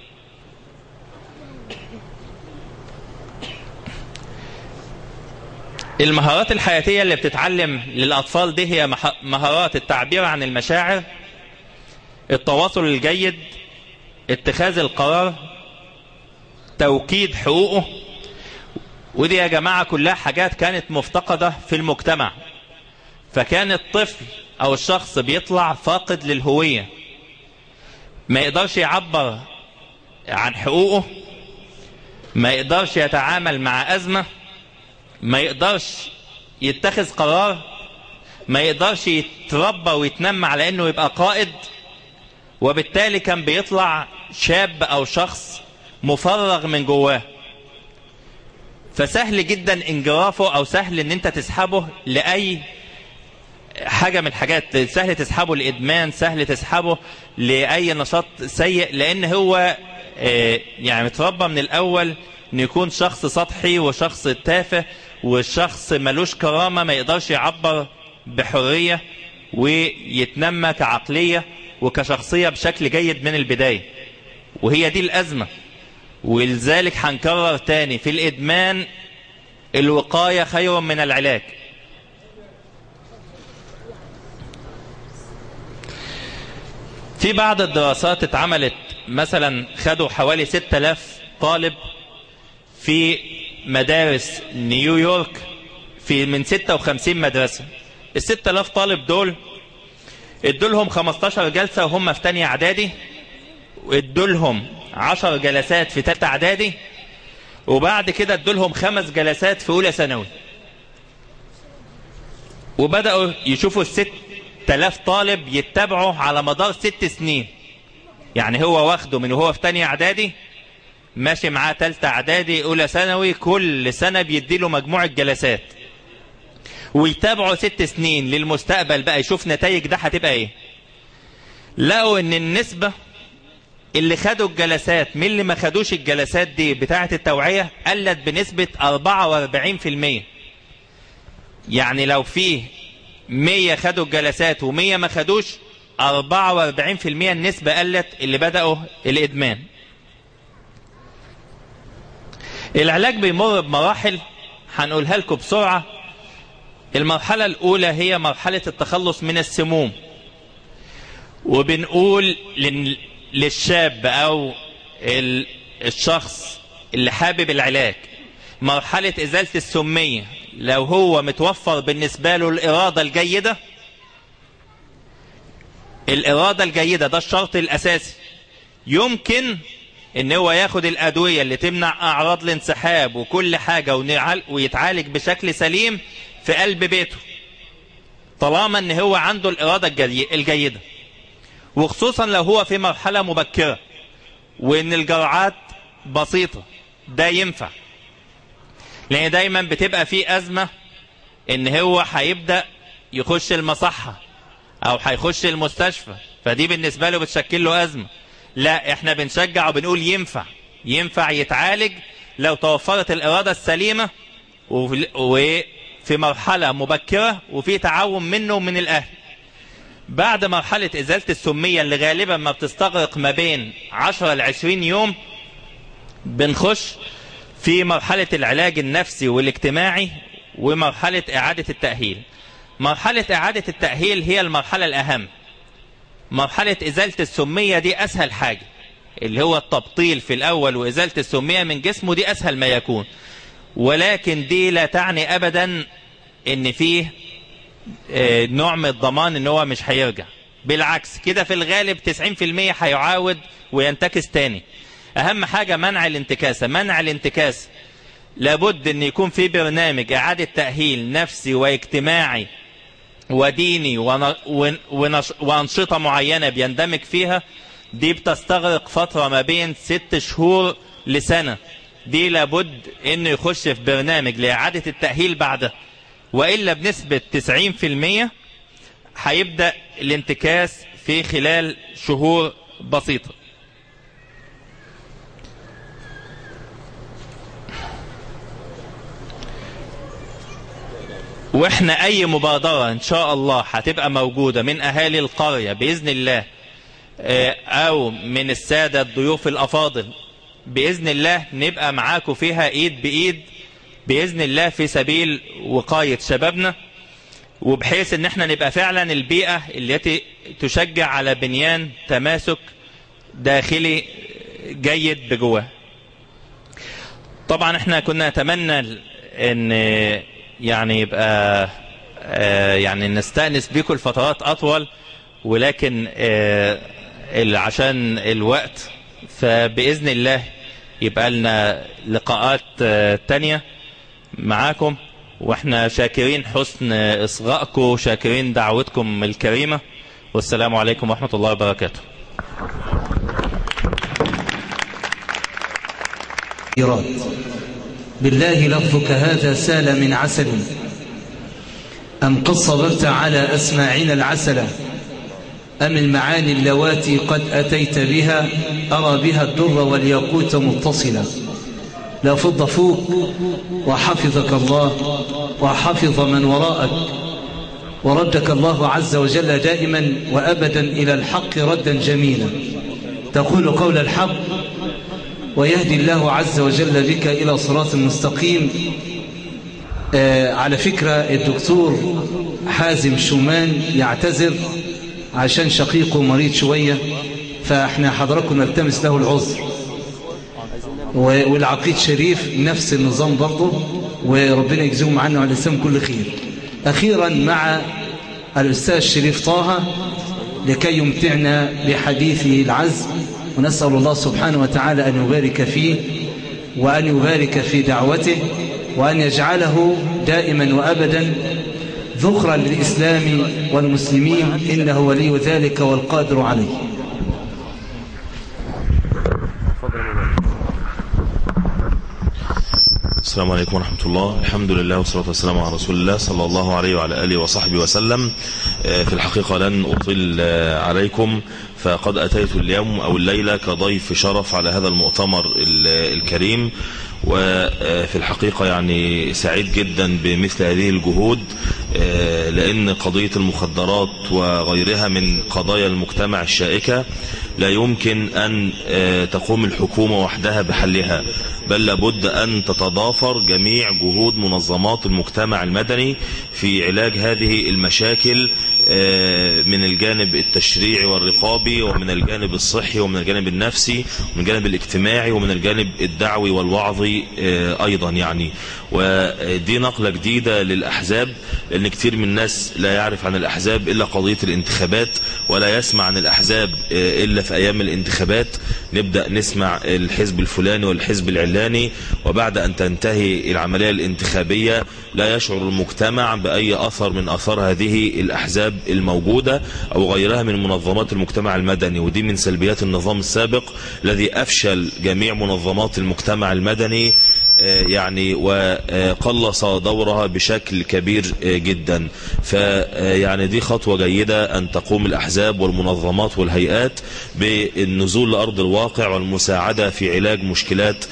المهارات الحياتية اللي بتتعلم للأطفال دي هي مهارات التعبير عن المشاعر التواصل الجيد اتخاذ القرار توكيد حقوقه ودي يا جماعة كلها حاجات كانت مفتقدة في المجتمع فكان الطفل او الشخص بيطلع فاقد للهوية ما يقدرش يعبر عن حقوقه ما يقدرش يتعامل مع ازمة ما يقدرش يتخذ قرار ما يقدرش يتربى ويتنمى على انه يبقى قائد وبالتالي كان بيطلع شاب او شخص مفرغ من جواه فسهل جدا انجرافه او سهل ان انت تسحبه لاي حاجة من الحاجات سهل تسحبه لإدمان سهل تسحبه لأي نشاط سيء لأن هو يعني متربى من الأول أن يكون شخص سطحي وشخص تافه وشخص ملوش كرامة ما يقدرش يعبر بحرية ويتنمى كعقلية وكشخصية بشكل جيد من البداية وهي دي الأزمة ولذلك هنكرر تاني في الإدمان الوقاية خير من العلاج في بعض الدراسات اتعملت مثلا خدوا حوالي 6000 طالب في مدارس نيويورك في من 56 مدرسة ال 6000 طالب دول ادوا لهم 15 جلسة وهم في تانية اعدادي وادوا لهم 10 جلسات في تالتة اعدادي وبعد كده ادوا لهم خمس جلسات في اولى ثانوي وبدأوا يشوفوا الست تلاف طالب يتبعوا على مدار ست سنين يعني هو واخده من وهو في تانية اعدادي ماشي معاه تالتة اعدادي اولى ثانوي كل سنة بيديله مجموعة جلسات ويتابعوا ست سنين للمستقبل بقى يشوف نتائج ده هتبقى ايه لقوا ان النسبة اللي خدوا الجلسات من اللي ما خدوش الجلسات دي بتاعة التوعية قلت بنسبة 44% يعني لو فيه 100 خدوا الجلسات و100 ما خدوش 44% النسبة قلت اللي بدأوا الإدمان العلاج بيمر بمراحل هنقولها لكم بسرعة المرحلة الأولى هي مرحلة التخلص من السموم وبنقول للشاب أو الشخص اللي حابب العلاج مرحلة إزالة السمية لو هو متوفر بالنسبة له الإرادة الجيدة الإرادة الجيدة ده الشرط الأساسي يمكن ان هو ياخد الأدوية اللي تمنع أعراض الانسحاب وكل حاجة ويتعالج بشكل سليم في قلب بيته طالما ان هو عنده الإرادة الجي- الجيدة وخصوصا لو هو في مرحلة مبكرة وان الجرعات بسيطة ده ينفع لان دايما بتبقى في أزمة ان هو هيبدأ يخش المصحة او هيخش المستشفى فدي بالنسبة له بتشكل له أزمة لا احنا بنشجع وبنقول ينفع ينفع يتعالج لو توفرت الإرادة السليمة وفي وفي مرحلة مبكرة وفي تعاون منه ومن الأهل بعد مرحلة إزالة السمية اللي غالبا ما بتستغرق ما بين 10 ل 20 يوم بنخش في مرحلة العلاج النفسي والاجتماعي ومرحلة إعادة التأهيل مرحلة إعادة التأهيل هي المرحلة الأهم مرحلة إزالة السمية دي أسهل حاجة اللي هو التبطيل في الأول وإزالة السمية من جسمه دي أسهل ما يكون ولكن دي لا تعني أبدا إن فيه آه، نوع من الضمان إن هو مش هيرجع بالعكس كده في الغالب 90% هيعاود وينتكس تاني أهم حاجة منع الانتكاسة منع الانتكاسة لابد أن يكون في برنامج إعادة تأهيل نفسي واجتماعي وديني ون- ون- ونش- وأنشطة معينة بيندمج فيها دي بتستغرق فترة ما بين ست شهور لسنة دي لابد انه يخش في برنامج لإعادة التأهيل بعدها وإلا بنسبة 90% هيبدأ الانتكاس في خلال شهور بسيطة واحنا اي مبادرة ان شاء الله هتبقى موجودة من اهالي القرية باذن الله آه، او من السادة الضيوف الافاضل باذن الله نبقى معاكم فيها ايد بايد باذن الله في سبيل وقاية شبابنا وبحيث ان احنا نبقى فعلا البيئة التي تشجع على بنيان تماسك داخلي جيد بجواه طبعا احنا كنا نتمنى ان يعني يبقى آه، يعني نستأنس بيكم الفترات اطول ولكن آه، ال- عشان الوقت فبإذن الله يبقى لنا لقاءات آه، تانية معاكم واحنا شاكرين حسن اصغائكم وشاكرين دعوتكم الكريمة والسلام عليكم ورحمة الله وبركاته إيراد بالله لفظك هذا سال من عسل أم قد صبرت على أسماعنا العسلة أم المعاني اللواتي قد أتيت بها أرى بها الدر والياقوت متصلة لا فض فوق وحفظك الله وحفظ من وراءك وردك الله عز وجل دائما وأبدا إلى الحق ردا جميلا تقول قول الحق ويهدي الله عز وجل بك إلى صراط مستقيم آه على فكرة الدكتور حازم شومان يعتذر عشان شقيقه مريض شوية فاحنا حضراتكم نلتمس له العذر و- والعقيد شريف نفس النظام برضه وربنا يجزيهم عنا وعلى الإسلام كل خير أخيرا مع الأستاذ شريف طه لكي يمتعنا بحديثه العزم ونسأل الله سبحانه وتعالى أن يبارك فيه وأن يبارك في دعوته وأن يجعله دائما وأبدا ذخرا للإسلام والمسلمين إنه ولي ذلك والقادر عليه السلام عليكم ورحمة الله الحمد لله والصلاة والسلام على رسول الله صلى الله عليه وعلى آله وصحبه وسلم آه، في الحقيقة لن أطل آه، عليكم فقد أتيت اليوم أو الليلة كضيف شرف على هذا المؤتمر ال- الكريم وفي الحقيقة يعني سعيد جدا بمثل هذه الجهود آه، لأن قضية المخدرات وغيرها من قضايا المجتمع الشائكة لا يمكن أن آه، تقوم الحكومة وحدها بحلها بل لابد أن تتضافر جميع جهود منظمات المجتمع المدني في علاج هذه المشاكل من الجانب التشريعي والرقابي ومن الجانب الصحي ومن الجانب النفسي ومن الجانب الاجتماعي ومن الجانب الدعوي والوعظي أيضا يعني ودي نقلة جديدة للأحزاب لأن كتير من الناس لا يعرف عن الأحزاب إلا قضية الانتخابات ولا يسمع عن الأحزاب إلا في أيام الانتخابات نبدأ نسمع الحزب الفلاني والحزب العلاني وبعد أن تنتهي العملية الانتخابية لا يشعر المجتمع بأي أثر من أثار هذه الأحزاب الموجودة أو غيرها من منظمات المجتمع المدني ودي من سلبيات النظام السابق الذي أفشل جميع منظمات المجتمع المدني يعني وقلص دورها بشكل كبير جدا فيعني دي خطوة جيدة أن تقوم الأحزاب والمنظمات والهيئات بالنزول لأرض الواقع والمساعدة في علاج مشكلات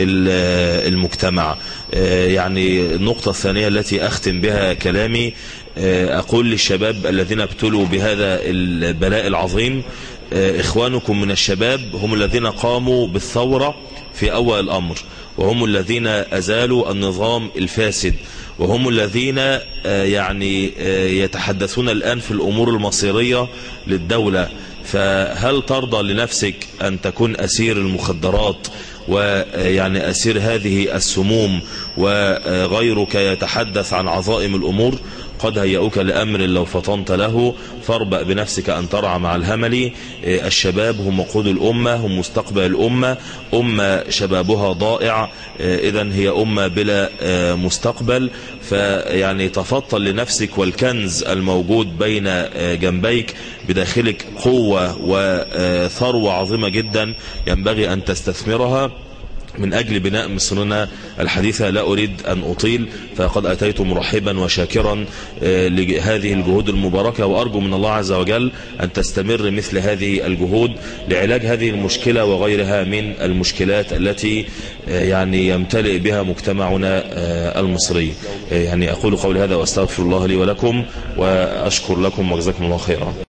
المجتمع يعني النقطة الثانية التي أختم بها كلامي أقول للشباب الذين ابتلوا بهذا البلاء العظيم إخوانكم من الشباب هم الذين قاموا بالثورة في أول الأمر وهم الذين أزالوا النظام الفاسد وهم الذين يعني يتحدثون الآن في الأمور المصيرية للدولة فهل ترضى لنفسك أن تكون أسير المخدرات ويعني أسير هذه السموم وغيرك يتحدث عن عظائم الأمور قد هيئوك لأمر لو فطنت له فاربأ بنفسك أن ترعى مع الهمل الشباب هم وقود الأمة هم مستقبل الأمة أمة شبابها ضائع إذا هي أمة بلا مستقبل فيعني تفضل لنفسك والكنز الموجود بين جنبيك بداخلك قوة وثروة عظيمة جدا ينبغي أن تستثمرها من أجل بناء مصرنا الحديثة لا أريد أن أطيل فقد أتيت مرحبا وشاكرا لهذه الجهود المباركة وأرجو من الله عز وجل أن تستمر مثل هذه الجهود لعلاج هذه المشكلة وغيرها من المشكلات التي يعني يمتلئ بها مجتمعنا المصري يعني أقول قولي هذا وأستغفر الله لي ولكم وأشكر لكم وجزاكم الله خيرا